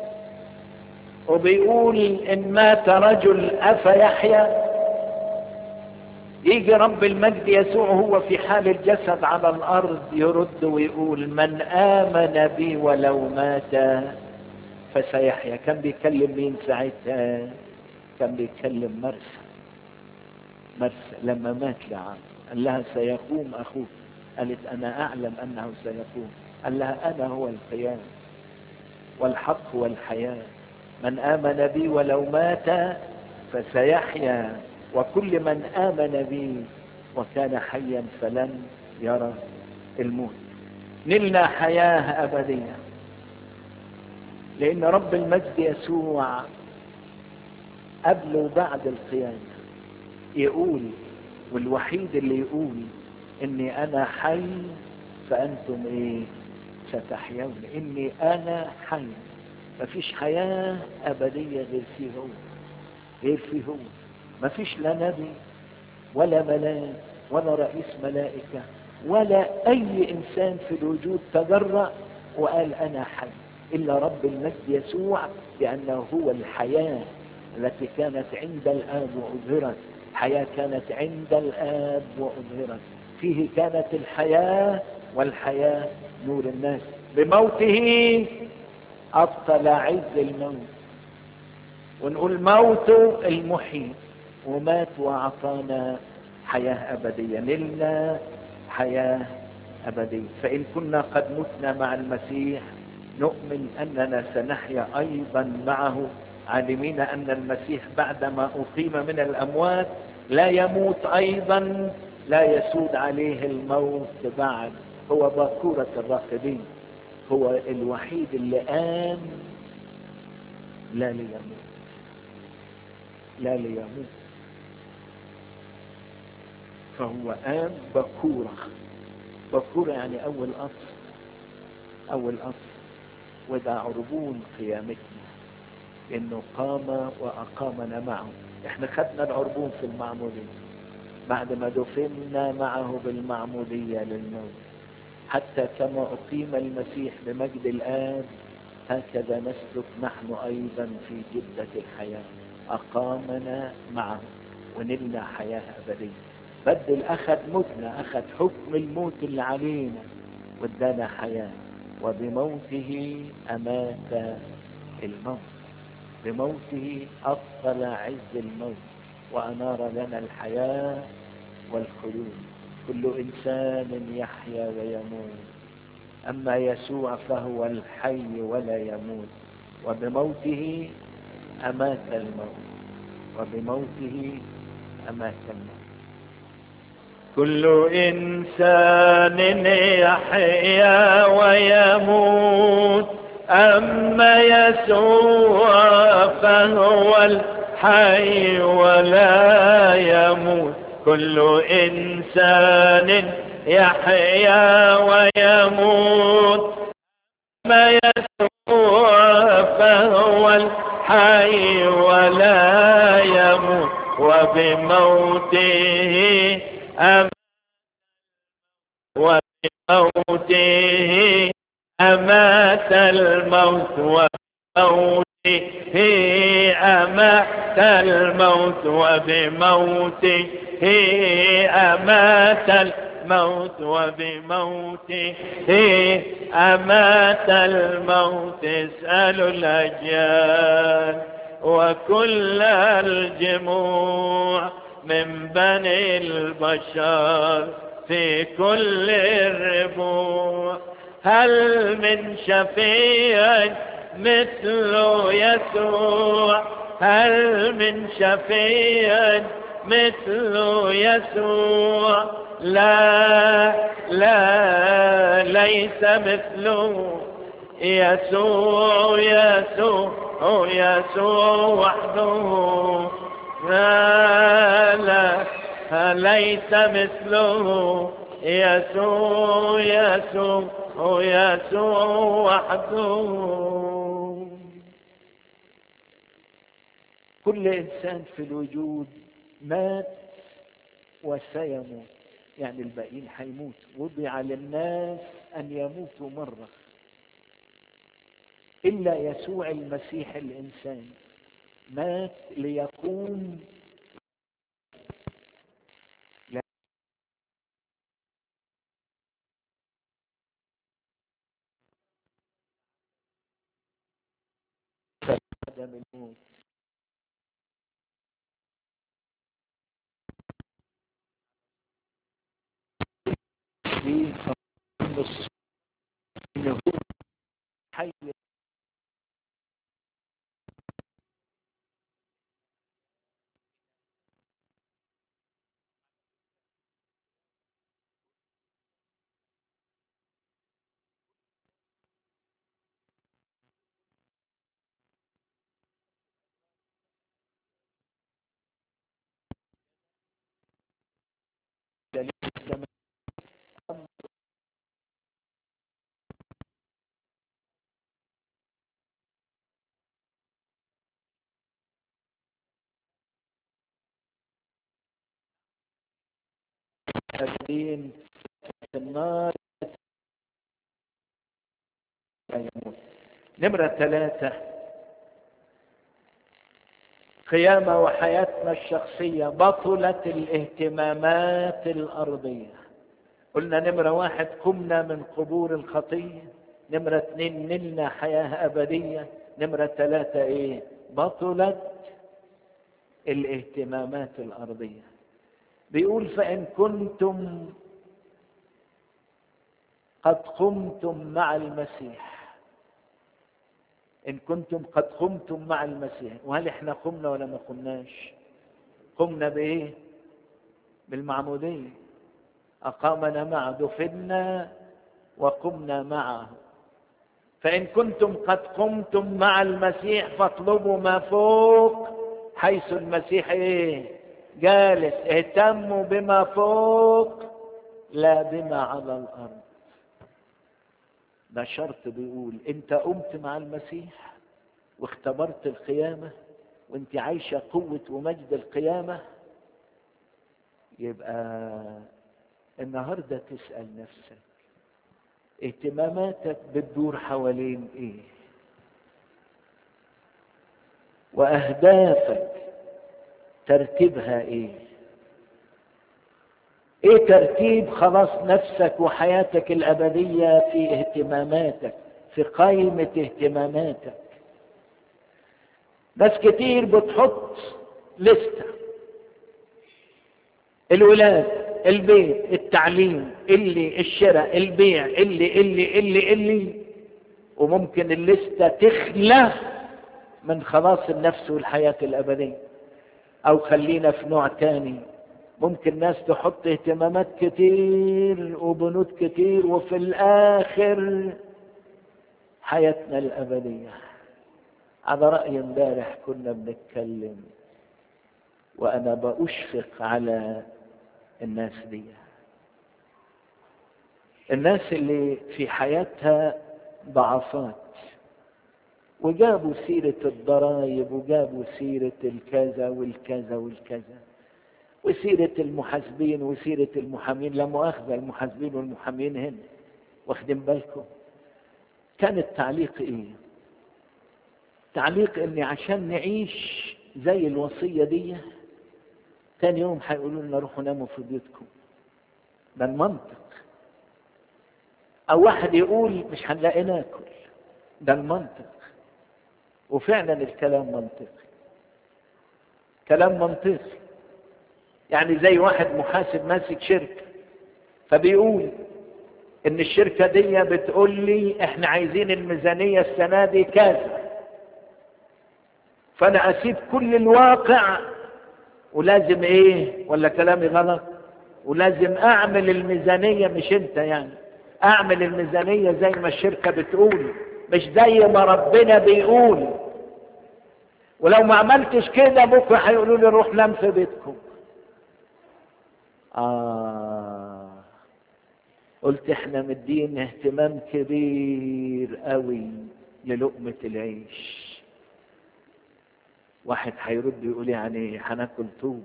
وبيقول إن مات رجل أفيحيا يجي رب المجد يسوع هو في حال الجسد على الأرض يرد ويقول من آمن بي ولو مات فسيحيا كان بيكلم مين ساعتها كان بيكلم مرسى مرسى لما مات لعام قال لها سيقوم أخوك قالت أنا أعلم أنه سيقوم قال لها أنا هو القيام والحق والحياة من آمن بي ولو مات فسيحيا وكل من آمن بي وكان حيا فلن يرى الموت نلنا حياة أبدية لأن رب المجد يسوع قبل وبعد القيامة يقول والوحيد اللي يقول إني أنا حي فأنتم إيه ستحيون إني أنا حي مفيش حياة أبدية غير فيه هو غير فيه هو مفيش لا نبي ولا ملاك ولا رئيس ملائكة ولا أي إنسان في الوجود تجرأ وقال أنا حي إلا رب المجد يسوع لأنه هو الحياة التي كانت عند الآب وأظهرت حياة كانت عند الآب وأظهرت فيه كانت الحياة والحياة نور الناس بموته أبطل عز الموت ونقول موته المحيي ومات وأعطانا حياة أبدية نلنا حياة أبدية فإن كنا قد متنا مع المسيح نؤمن أننا سنحيا أيضا معه عالمين أن المسيح بعدما أقيم من الأموات لا يموت أيضا لا يسود عليه الموت بعد هو باكورة الراقدين هو الوحيد اللي قام لا ليموت لا ليموت فهو قام بكورة بكورة يعني أول أصل أول أصل وده عربون قيامتنا إنه قام وأقامنا معه إحنا خدنا العربون في المعمودية بعد ما دفنا معه بالمعمودية للموت حتى كما أقيم المسيح بمجد الآب هكذا نسلك نحن أيضا في جدة الحياة أقامنا معه ونلنا حياة أبدية بدل أخذ موتنا أخذ حكم الموت اللي علينا وادانا حياة وبموته أمات الموت بموته أبطل عز الموت وأنار لنا الحياة والخلود كل إنسان يحيا ويموت أما يسوع فهو الحي ولا يموت وبموته أمات الموت وبموته أمات الموت كل إنسان يحيا ويموت أما يسوع فهو الحي ولا يموت كل إنسان يحيا ويموت أما يسوع فهو الحي ولا يموت وبموته أم وبموته أمات الموت وبموته أمات الموت وبموته أمات الموت وبموته أمات الموت اسألوا الأجيال وكل الجموع من بني البشر في كل الربوع هل من شفيع مثل يسوع هل من شفيع مثل يسوع لا لا ليس مثله يسوع يسوع يسوع وحده لا لا ليس مثله يسوع يسوع يسوع وحده كل إنسان في الوجود مات وسيموت يعني الباقيين هيموت وضع للناس أن يموتوا مرة إلا يسوع المسيح الإنسان مات ليقوم عدم الموت في النص انه حي دليل السماء الدين النار لا يموت نمرة ثلاثة قيامة وحياتنا الشخصية بطلت الاهتمامات الأرضية قلنا نمرة واحد قمنا من قبور الخطية نمرة اتنين نلنا حياة أبدية نمرة ثلاثة إيه بطلت الاهتمامات الأرضية بيقول فإن كنتم قد قمتم مع المسيح إن كنتم قد قمتم مع المسيح وهل إحنا قمنا ولا ما قمناش قمنا بإيه بالمعمودية أقامنا معه دفنا وقمنا معه فإن كنتم قد قمتم مع المسيح فاطلبوا ما فوق حيث المسيح إيه جالس اهتموا بما فوق لا بما على الأرض ده شرط بيقول انت قمت مع المسيح واختبرت القيامة وانت عايشة قوة ومجد القيامة يبقى النهاردة تسأل نفسك اهتماماتك بتدور حوالين ايه واهدافك ترتيبها ايه ايه ترتيب خلاص نفسك وحياتك الابديه في اهتماماتك في قائمه اهتماماتك ناس كتير بتحط لسته الولاد البيت التعليم اللي الشراء البيع اللي اللي اللي اللي وممكن الليسته تخلى من خلاص النفس والحياه الابديه او خلينا في نوع تاني ممكن ناس تحط اهتمامات كتير وبنود كتير وفي الاخر حياتنا الابديه على راي امبارح كنا بنتكلم وانا باشفق على الناس دي الناس اللي في حياتها ضعفات وجابوا سيرة الضرائب وجابوا سيرة الكذا والكذا والكذا وسيرة المحاسبين وسيرة المحامين لا مؤاخذة المحاسبين والمحامين هنا واخدين بالكم كان التعليق ايه تعليق اني عشان نعيش زي الوصية دي تاني يوم هيقولوا لنا روحوا ناموا في بيوتكم ده المنطق او واحد يقول مش هنلاقي ناكل ده المنطق وفعلا الكلام منطقي كلام منطقي يعني زي واحد محاسب ماسك شركة فبيقول ان الشركة دي بتقول لي احنا عايزين الميزانية السنة دي كذا فانا اسيب كل الواقع ولازم ايه ولا كلامي غلط ولازم اعمل الميزانية مش انت يعني اعمل الميزانية زي ما الشركة بتقول مش زي ما ربنا بيقول ولو ما عملتش كده بكره هيقولوا لي روح نام في بيتكم آه قلت احنا مدين اهتمام كبير قوي للقمة العيش واحد هيرد يقول يعني هناكل طوب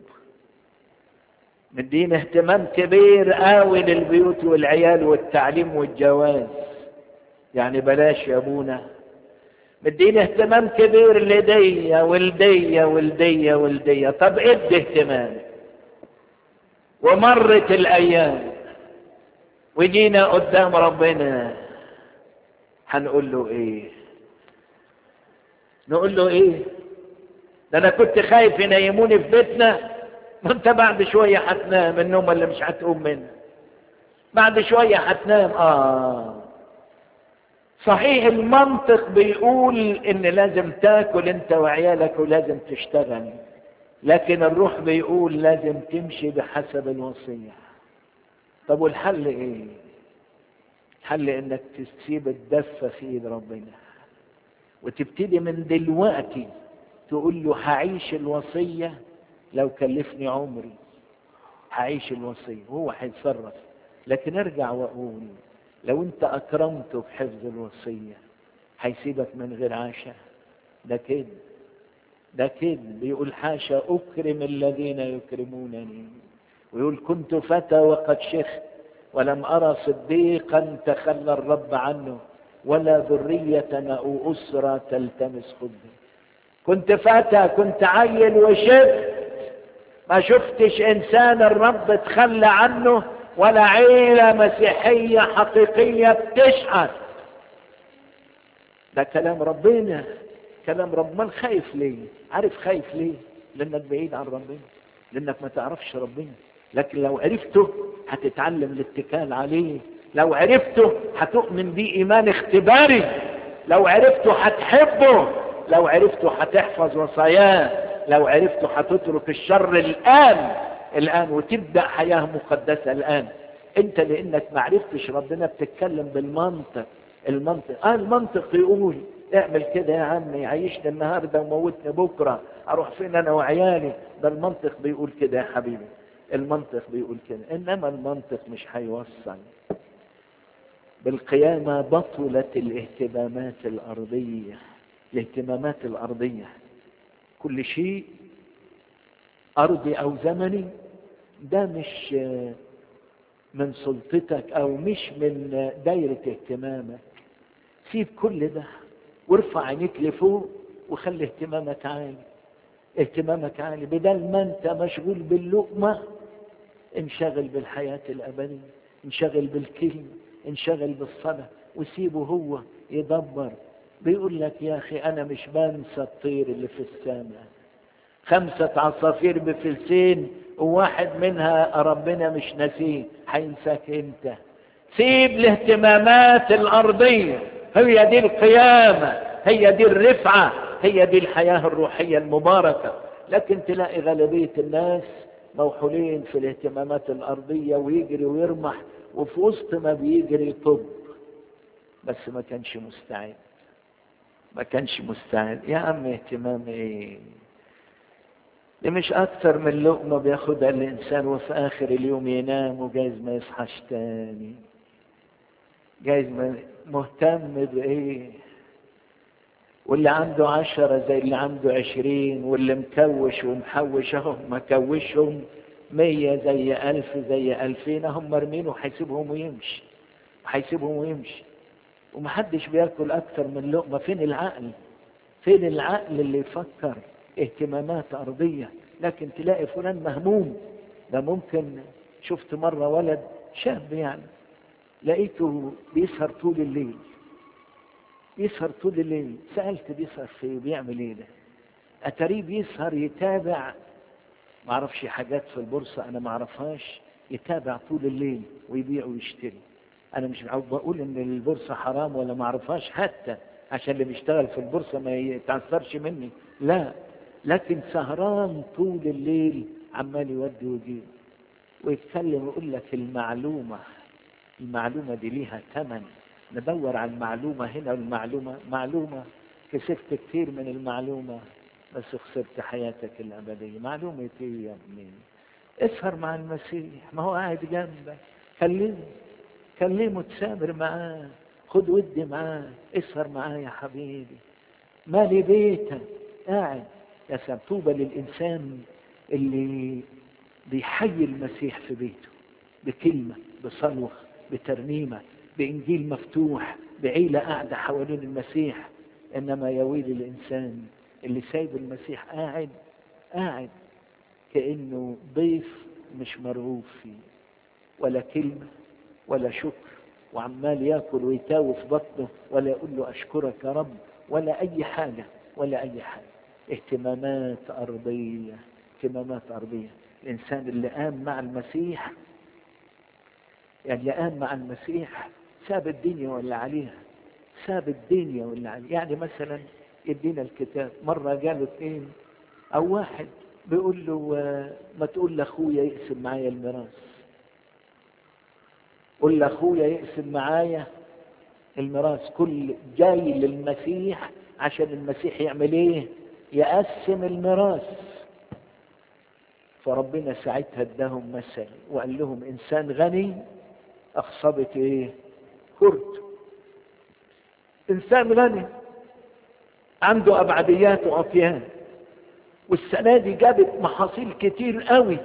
مدين اهتمام كبير قوي للبيوت والعيال والتعليم والجواز يعني بلاش يا ابونا مدين اهتمام كبير لدية ولدية ولدية ولدية طب ادي اهتمام ومرت الايام وجينا قدام ربنا هنقول له ايه نقول له ايه ده انا كنت خايف ينيموني في بيتنا ما انت بعد شويه هتنام النوم اللي مش هتقوم منه بعد شويه هتنام اه صحيح المنطق بيقول ان لازم تاكل انت وعيالك ولازم تشتغل لكن الروح بيقول لازم تمشي بحسب الوصيه طب والحل ايه الحل انك تسيب الدفه في ايد ربنا وتبتدي من دلوقتي تقول له هعيش الوصيه لو كلفني عمري هعيش الوصيه وهو هيتصرف لكن ارجع واقول لو انت اكرمته بحفظ الوصيه هيسيبك من غير عشاء ده كده ده كده بيقول حاشا اكرم الذين يكرمونني ويقول كنت فتى وقد شخت ولم ارى صديقا تخلى الرب عنه ولا ذرية او اسرة تلتمس خده كنت فتى كنت عيل وشفت ما شفتش انسان الرب تخلى عنه ولا عيلة مسيحية حقيقية بتشحت ده كلام ربنا كلام رب من خايف ليه عارف خايف ليه لانك بعيد عن ربنا لانك ما تعرفش ربنا لكن لو عرفته هتتعلم الاتكال عليه لو عرفته هتؤمن بيه ايمان اختباري لو عرفته هتحبه لو عرفته هتحفظ وصاياه لو عرفته هتترك الشر الان الان وتبدا حياه مقدسه الان انت لانك ما عرفتش ربنا بتتكلم بالمنطق المنطق اه المنطق يقول اعمل كده يا عمي عيشني النهارده وموتني بكره اروح فين انا وعيالي ده المنطق بيقول كده يا حبيبي المنطق بيقول كده انما المنطق مش هيوصل بالقيامة بطلت الاهتمامات الأرضية الاهتمامات الأرضية كل شيء أرضي أو زمني ده مش من سلطتك أو مش من دايرة اهتمامك سيب كل ده وارفع عينيك لفوق وخلي اهتمامك عالي اهتمامك عالي بدل ما انت مشغول باللقمة انشغل بالحياة الأبدية انشغل بالكلمة انشغل بالصلاة وسيبه هو يدبر بيقول لك يا أخي أنا مش بنسى الطير اللي في السماء خمسة عصافير بفلسين وواحد منها ربنا مش نسيه هينساك انت سيب الاهتمامات الأرضية هي دي القيامة هي دي الرفعة هي دي الحياة الروحية المباركة لكن تلاقي غالبية الناس موحولين في الاهتمامات الأرضية ويجري ويرمح وفي وسط ما بيجري طب بس ما كانش مستعد ما كانش مستعد يا عم اهتمام ايه دي مش اكتر من لقمة بياخدها الانسان وفي اخر اليوم ينام وجايز ما يصحاش تاني جايز ما مهتم بايه واللي عنده عشرة زي اللي عنده عشرين واللي مكوش ومحوش اهو مكوشهم مية زي ألف زي ألفين هم مرمين وهيسيبهم ويمشي وهيسيبهم ويمشي ومحدش بياكل أكتر من لقمة فين العقل فين العقل اللي يفكر اهتمامات أرضية لكن تلاقي فلان مهموم ده ممكن شفت مرة ولد شاب يعني لقيته بيسهر طول الليل بيسهر طول الليل سألت بيسهر في بيعمل ايه ده أتاريه بيسهر يتابع معرفش حاجات في البورصة أنا معرفهاش يتابع طول الليل ويبيع ويشتري أنا مش بقول إن البورصة حرام ولا معرفهاش حتى عشان اللي بيشتغل في البورصة ما يتعثرش مني لا لكن سهران طول الليل عمال يودي ويجيب ويتكلم ويقول لك المعلومة المعلومة دي ليها ثمن ندور على المعلومة هنا والمعلومة معلومة كسبت كتير من المعلومة بس خسرت حياتك الأبدية معلومة ايه يا ابني اسهر مع المسيح ما هو قاعد جنبك كلمه كلمه تسامر معاه خد ودي معاه اسهر معاه يا حبيبي مالي بيتك قاعد يا سلام طوبى للإنسان اللي بيحيي المسيح في بيته بكلمة بصلوة بترنيمة بإنجيل مفتوح بعيلة قاعدة حوالين المسيح إنما يا ويل الإنسان اللي سايب المسيح قاعد قاعد كأنه ضيف مش مرغوب فيه ولا كلمة ولا شكر وعمال ياكل ويتاوي في بطنه ولا يقول له أشكرك يا رب ولا أي حاجة ولا أي حاجة اهتمامات أرضية اهتمامات أرضية الإنسان اللي قام مع المسيح يعني اللي قام مع المسيح ساب الدنيا ولا عليها ساب الدنيا ولا عليها يعني مثلا يدينا الكتاب مرة قالوا اثنين أو واحد بيقول له ما تقول لأخويا يقسم معايا الميراث قول لأخويا يقسم معايا الميراث كل جاي للمسيح عشان المسيح يعمل ايه يقسم الميراث فربنا ساعتها اداهم مثل وقال لهم انسان غني اخصبت ايه كرت انسان غني عنده ابعديات واطيان والسنه دي جابت محاصيل كتير قوي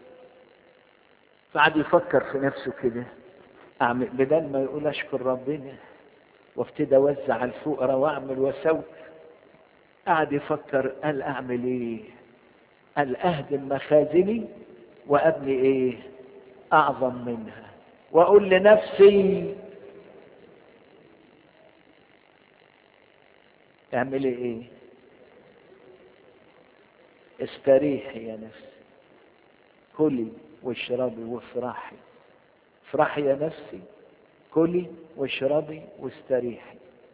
فقعد يفكر في نفسه كده اعمل بدل ما يقول اشكر ربنا وابتدى اوزع على الفقراء واعمل واسوي قعد يفكر قال اعمل ايه قال اهدم مخازني وابني ايه اعظم منها واقول لنفسي اعملي ايه استريحي يا نفسي كلي واشربي وافرحي افرحي يا نفسي كلي واشربي واستريحي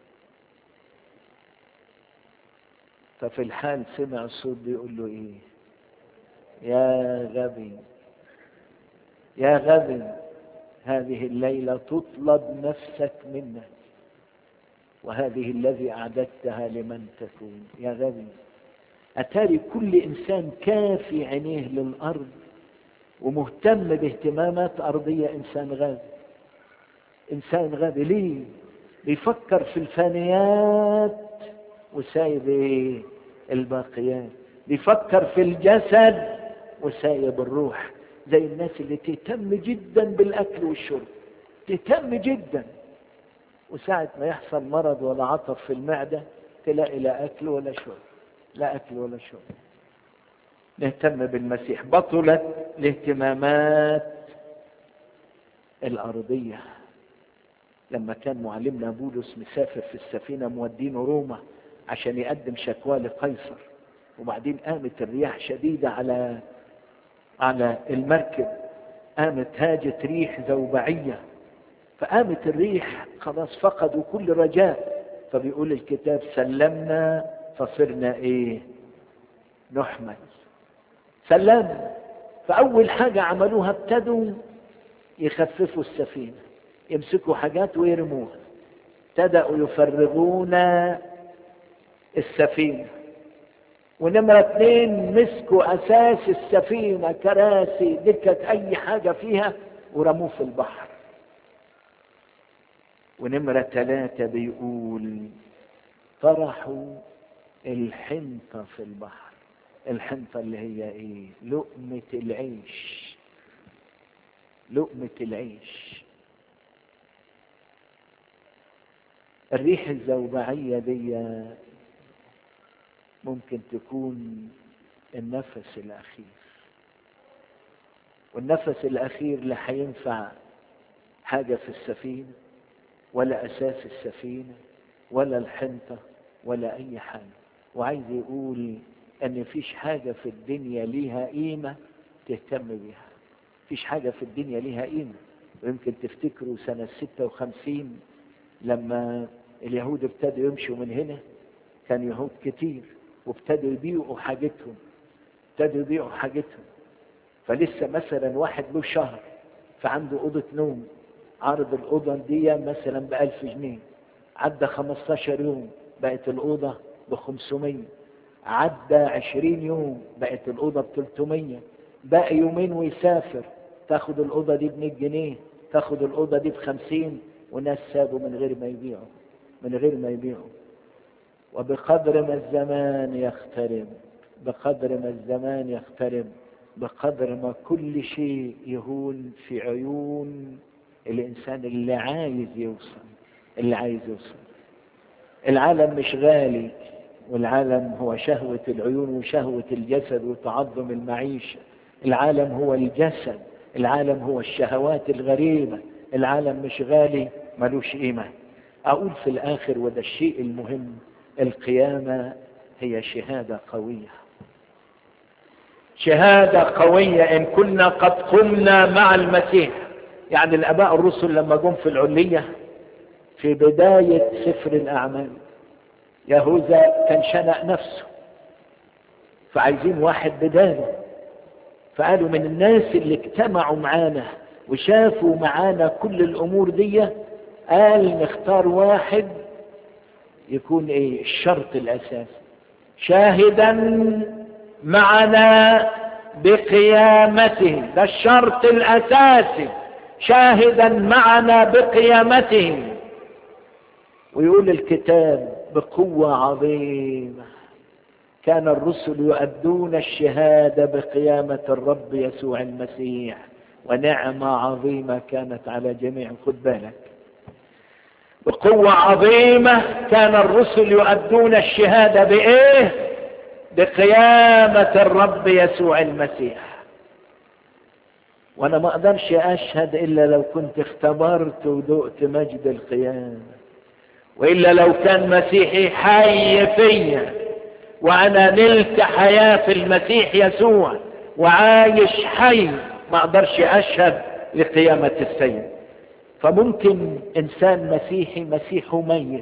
ففي الحال سمع الصوت بيقول له ايه يا غبي يا غبي هذه الليلة تطلب نفسك منك وهذه الذي أعددتها لمن تكون يا غبي أتاري كل إنسان كافي عينيه للأرض ومهتم باهتمامات أرضية إنسان غبي إنسان غبي ليه بيفكر في الفانيات وسايب إيه الباقيات بيفكر في الجسد وسايب الروح زي الناس اللي تهتم جدا بالأكل والشرب تهتم جدا وساعة ما يحصل مرض ولا عطف في المعدة تلاقي لا أكل ولا شرب لا أكل ولا شرب نهتم بالمسيح بطلت الاهتمامات الأرضية لما كان معلمنا بولس مسافر في السفينة مودينه روما عشان يقدم شكوى لقيصر وبعدين قامت الرياح شديدة على على المركب قامت هاجت ريح زوبعية فقامت الريح خلاص فقدوا كل رجاء فبيقول الكتاب سلمنا فصرنا ايه نحمل سلمنا فأول حاجة عملوها ابتدوا يخففوا السفينة يمسكوا حاجات ويرموها ابتدأوا يفرغون السفينة ونمرة اتنين مسكوا أساس السفينة كراسي دكة أي حاجة فيها ورموه في البحر ونمرة ثلاثة بيقول طرحوا الحنطة في البحر الحنطة اللي هي ايه لقمة العيش لقمة العيش الريح الزوبعية دي ممكن تكون النفس الأخير والنفس الأخير لا هينفع حاجة في السفينة ولا أساس السفينة ولا الحنطة ولا أي حاجة وعايز يقول أن فيش حاجة في الدنيا ليها قيمة تهتم بيها فيش حاجة في الدنيا ليها قيمة ويمكن تفتكروا سنة 56 لما اليهود ابتدوا يمشوا من هنا كان يهود كتير وابتدوا يبيعوا حاجتهم ابتدوا يبيعوا حاجتهم فلسه مثلا واحد له شهر فعنده أوضة نوم عرض الأوضة دي مثلا بألف جنيه عدى 15 يوم بقت الأوضة بخمسمية عدى عشرين يوم بقت الأوضة بتلتمية باقي يومين ويسافر تاخد الأوضة دي بمية جنيه تاخد الأوضة دي بخمسين وناس سابوا من غير ما يبيعوا من غير ما يبيعوا وبقدر ما الزمان يقترب بقدر ما الزمان يقترب بقدر ما كل شيء يهون في عيون الإنسان اللي عايز يوصل اللي عايز يوصل العالم مش غالي والعالم هو شهوة العيون وشهوة الجسد وتعظم المعيشة العالم هو الجسد العالم هو الشهوات الغريبة العالم مش غالي ملوش قيمة أقول في الآخر وده الشيء المهم القيامة هي شهادة قوية شهادة قوية إن كنا قد قمنا مع المسيح يعني الآباء الرسل لما جم في العلية في بداية سفر الأعمال يهوذا كان شنق نفسه فعايزين واحد بداله فقالوا من الناس اللي اجتمعوا معانا وشافوا معانا كل الأمور دي قال نختار واحد يكون ايه الشرط الأساسي شاهدا معنا بقيامته ده الشرط الأساسي شاهدا معنا بقيامته ويقول الكتاب بقوة عظيمة كان الرسل يؤدون الشهادة بقيامة الرب يسوع المسيح ونعمة عظيمة كانت على جميع خد بالك بقوة عظيمة كان الرسل يؤدون الشهادة بإيه بقيامة الرب يسوع المسيح وانا ما اقدرش اشهد الا لو كنت اختبرت وذقت مجد القيامة وإلا لو كان مسيحي حي فيا وأنا نلت حياة في المسيح يسوع وعايش حي ما أقدرش أشهد لقيامة السيد فممكن إنسان مسيحي مسيحه ميت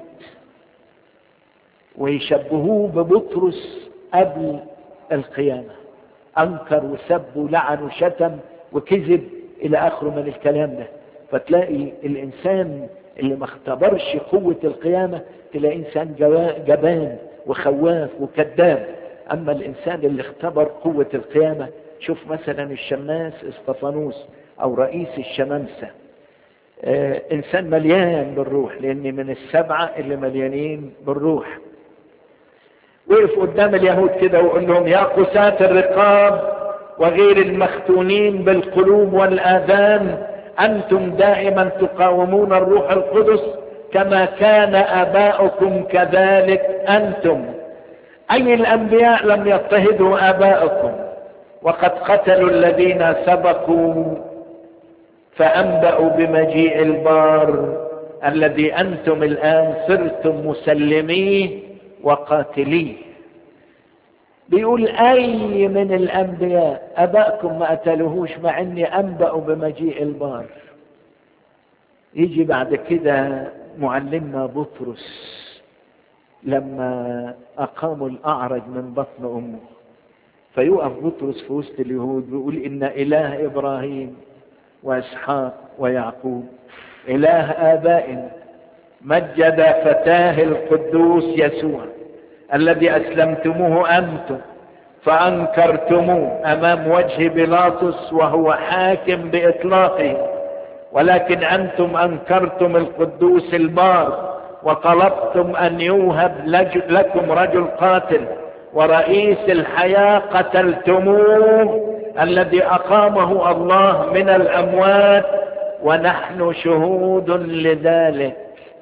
ويشبهوه ببطرس قبل القيامة أنكر وسب ولعن وشتم وكذب إلى آخره من الكلام ده فتلاقي الإنسان اللي ما اختبرش قوة القيامة تلاقي إنسان جبان وخواف وكذاب أما الإنسان اللي اختبر قوة القيامة شوف مثلا الشماس اسطفانوس أو رئيس الشمامسة آه إنسان مليان بالروح لأن من السبعة اللي مليانين بالروح وقف قدام اليهود كده وقال لهم يا قساة الرقاب وغير المختونين بالقلوب والآذان أنتم دائما تقاومون الروح القدس كما كان آباؤكم كذلك أنتم أي الأنبياء لم يضطهدوا آباؤكم وقد قتلوا الذين سبقوا فأنبأوا بمجيء البار الذي أنتم الآن صرتم مسلميه وقاتليه بيقول أي من الأنبياء أباءكم ما قتلوهوش مع أني أنبأوا بمجيء البار يجي بعد كده معلمنا بطرس لما أقاموا الأعرج من بطن أمه فيقف بطرس في وسط اليهود ويقول إن إله إبراهيم وإسحاق ويعقوب إله آبائنا مجد فتاه القدوس يسوع الذي أسلمتموه أنتم فأنكرتموه أمام وجه بيلاطس وهو حاكم بإطلاقه ولكن أنتم أنكرتم القدوس البار وطلبتم أن يوهب لكم رجل قاتل ورئيس الحياة قتلتموه الذي أقامه الله من الأموات ونحن شهود لذلك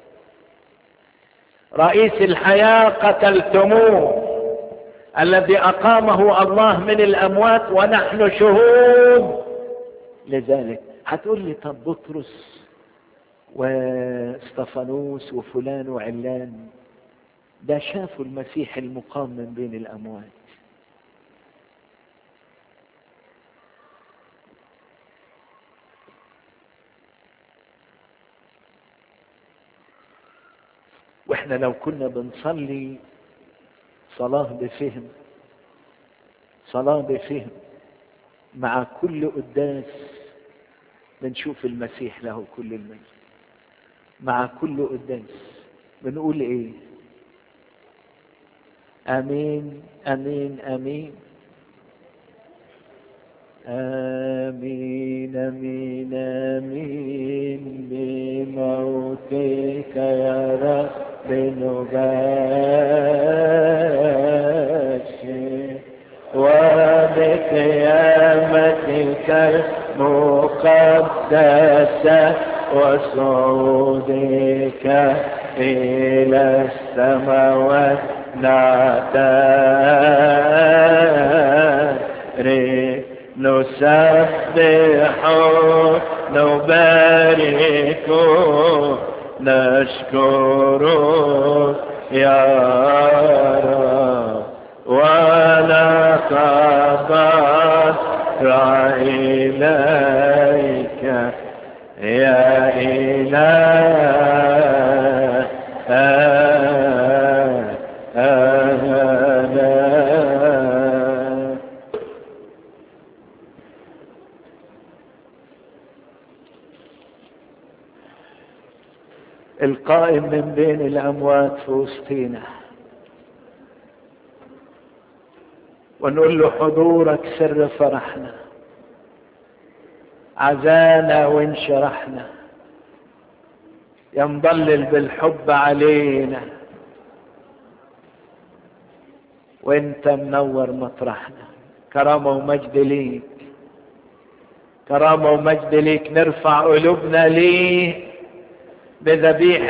رئيس الحياة قتلتموه الذي أقامه الله من الأموات ونحن شهود لذلك هتقول لي طب بطرس واستفانوس وفلان وعلان ده شافوا المسيح المقام من بين الأموات واحنا لو كنا بنصلي صلاة بفهم صلاة بفهم مع كل قداس بنشوف المسيح له كل المجد مع كل قداس بنقول ايه امين امين امين آمين آمين آمين بموتك يا رب نباشر وبقيامتك المقدسة وصعودك إلى السماوات نعترف نسبح نبارك نشكر يا رب ونتضرع إليك يا إله آه القائم من بين الأموات في وسطينا ونقول له حضورك سر فرحنا عزانا وانشرحنا يا مضلل بالحب علينا وانت منور مطرحنا كرامة ومجد ليك كرامة ومجد ليك نرفع قلوبنا ليه بذبيحة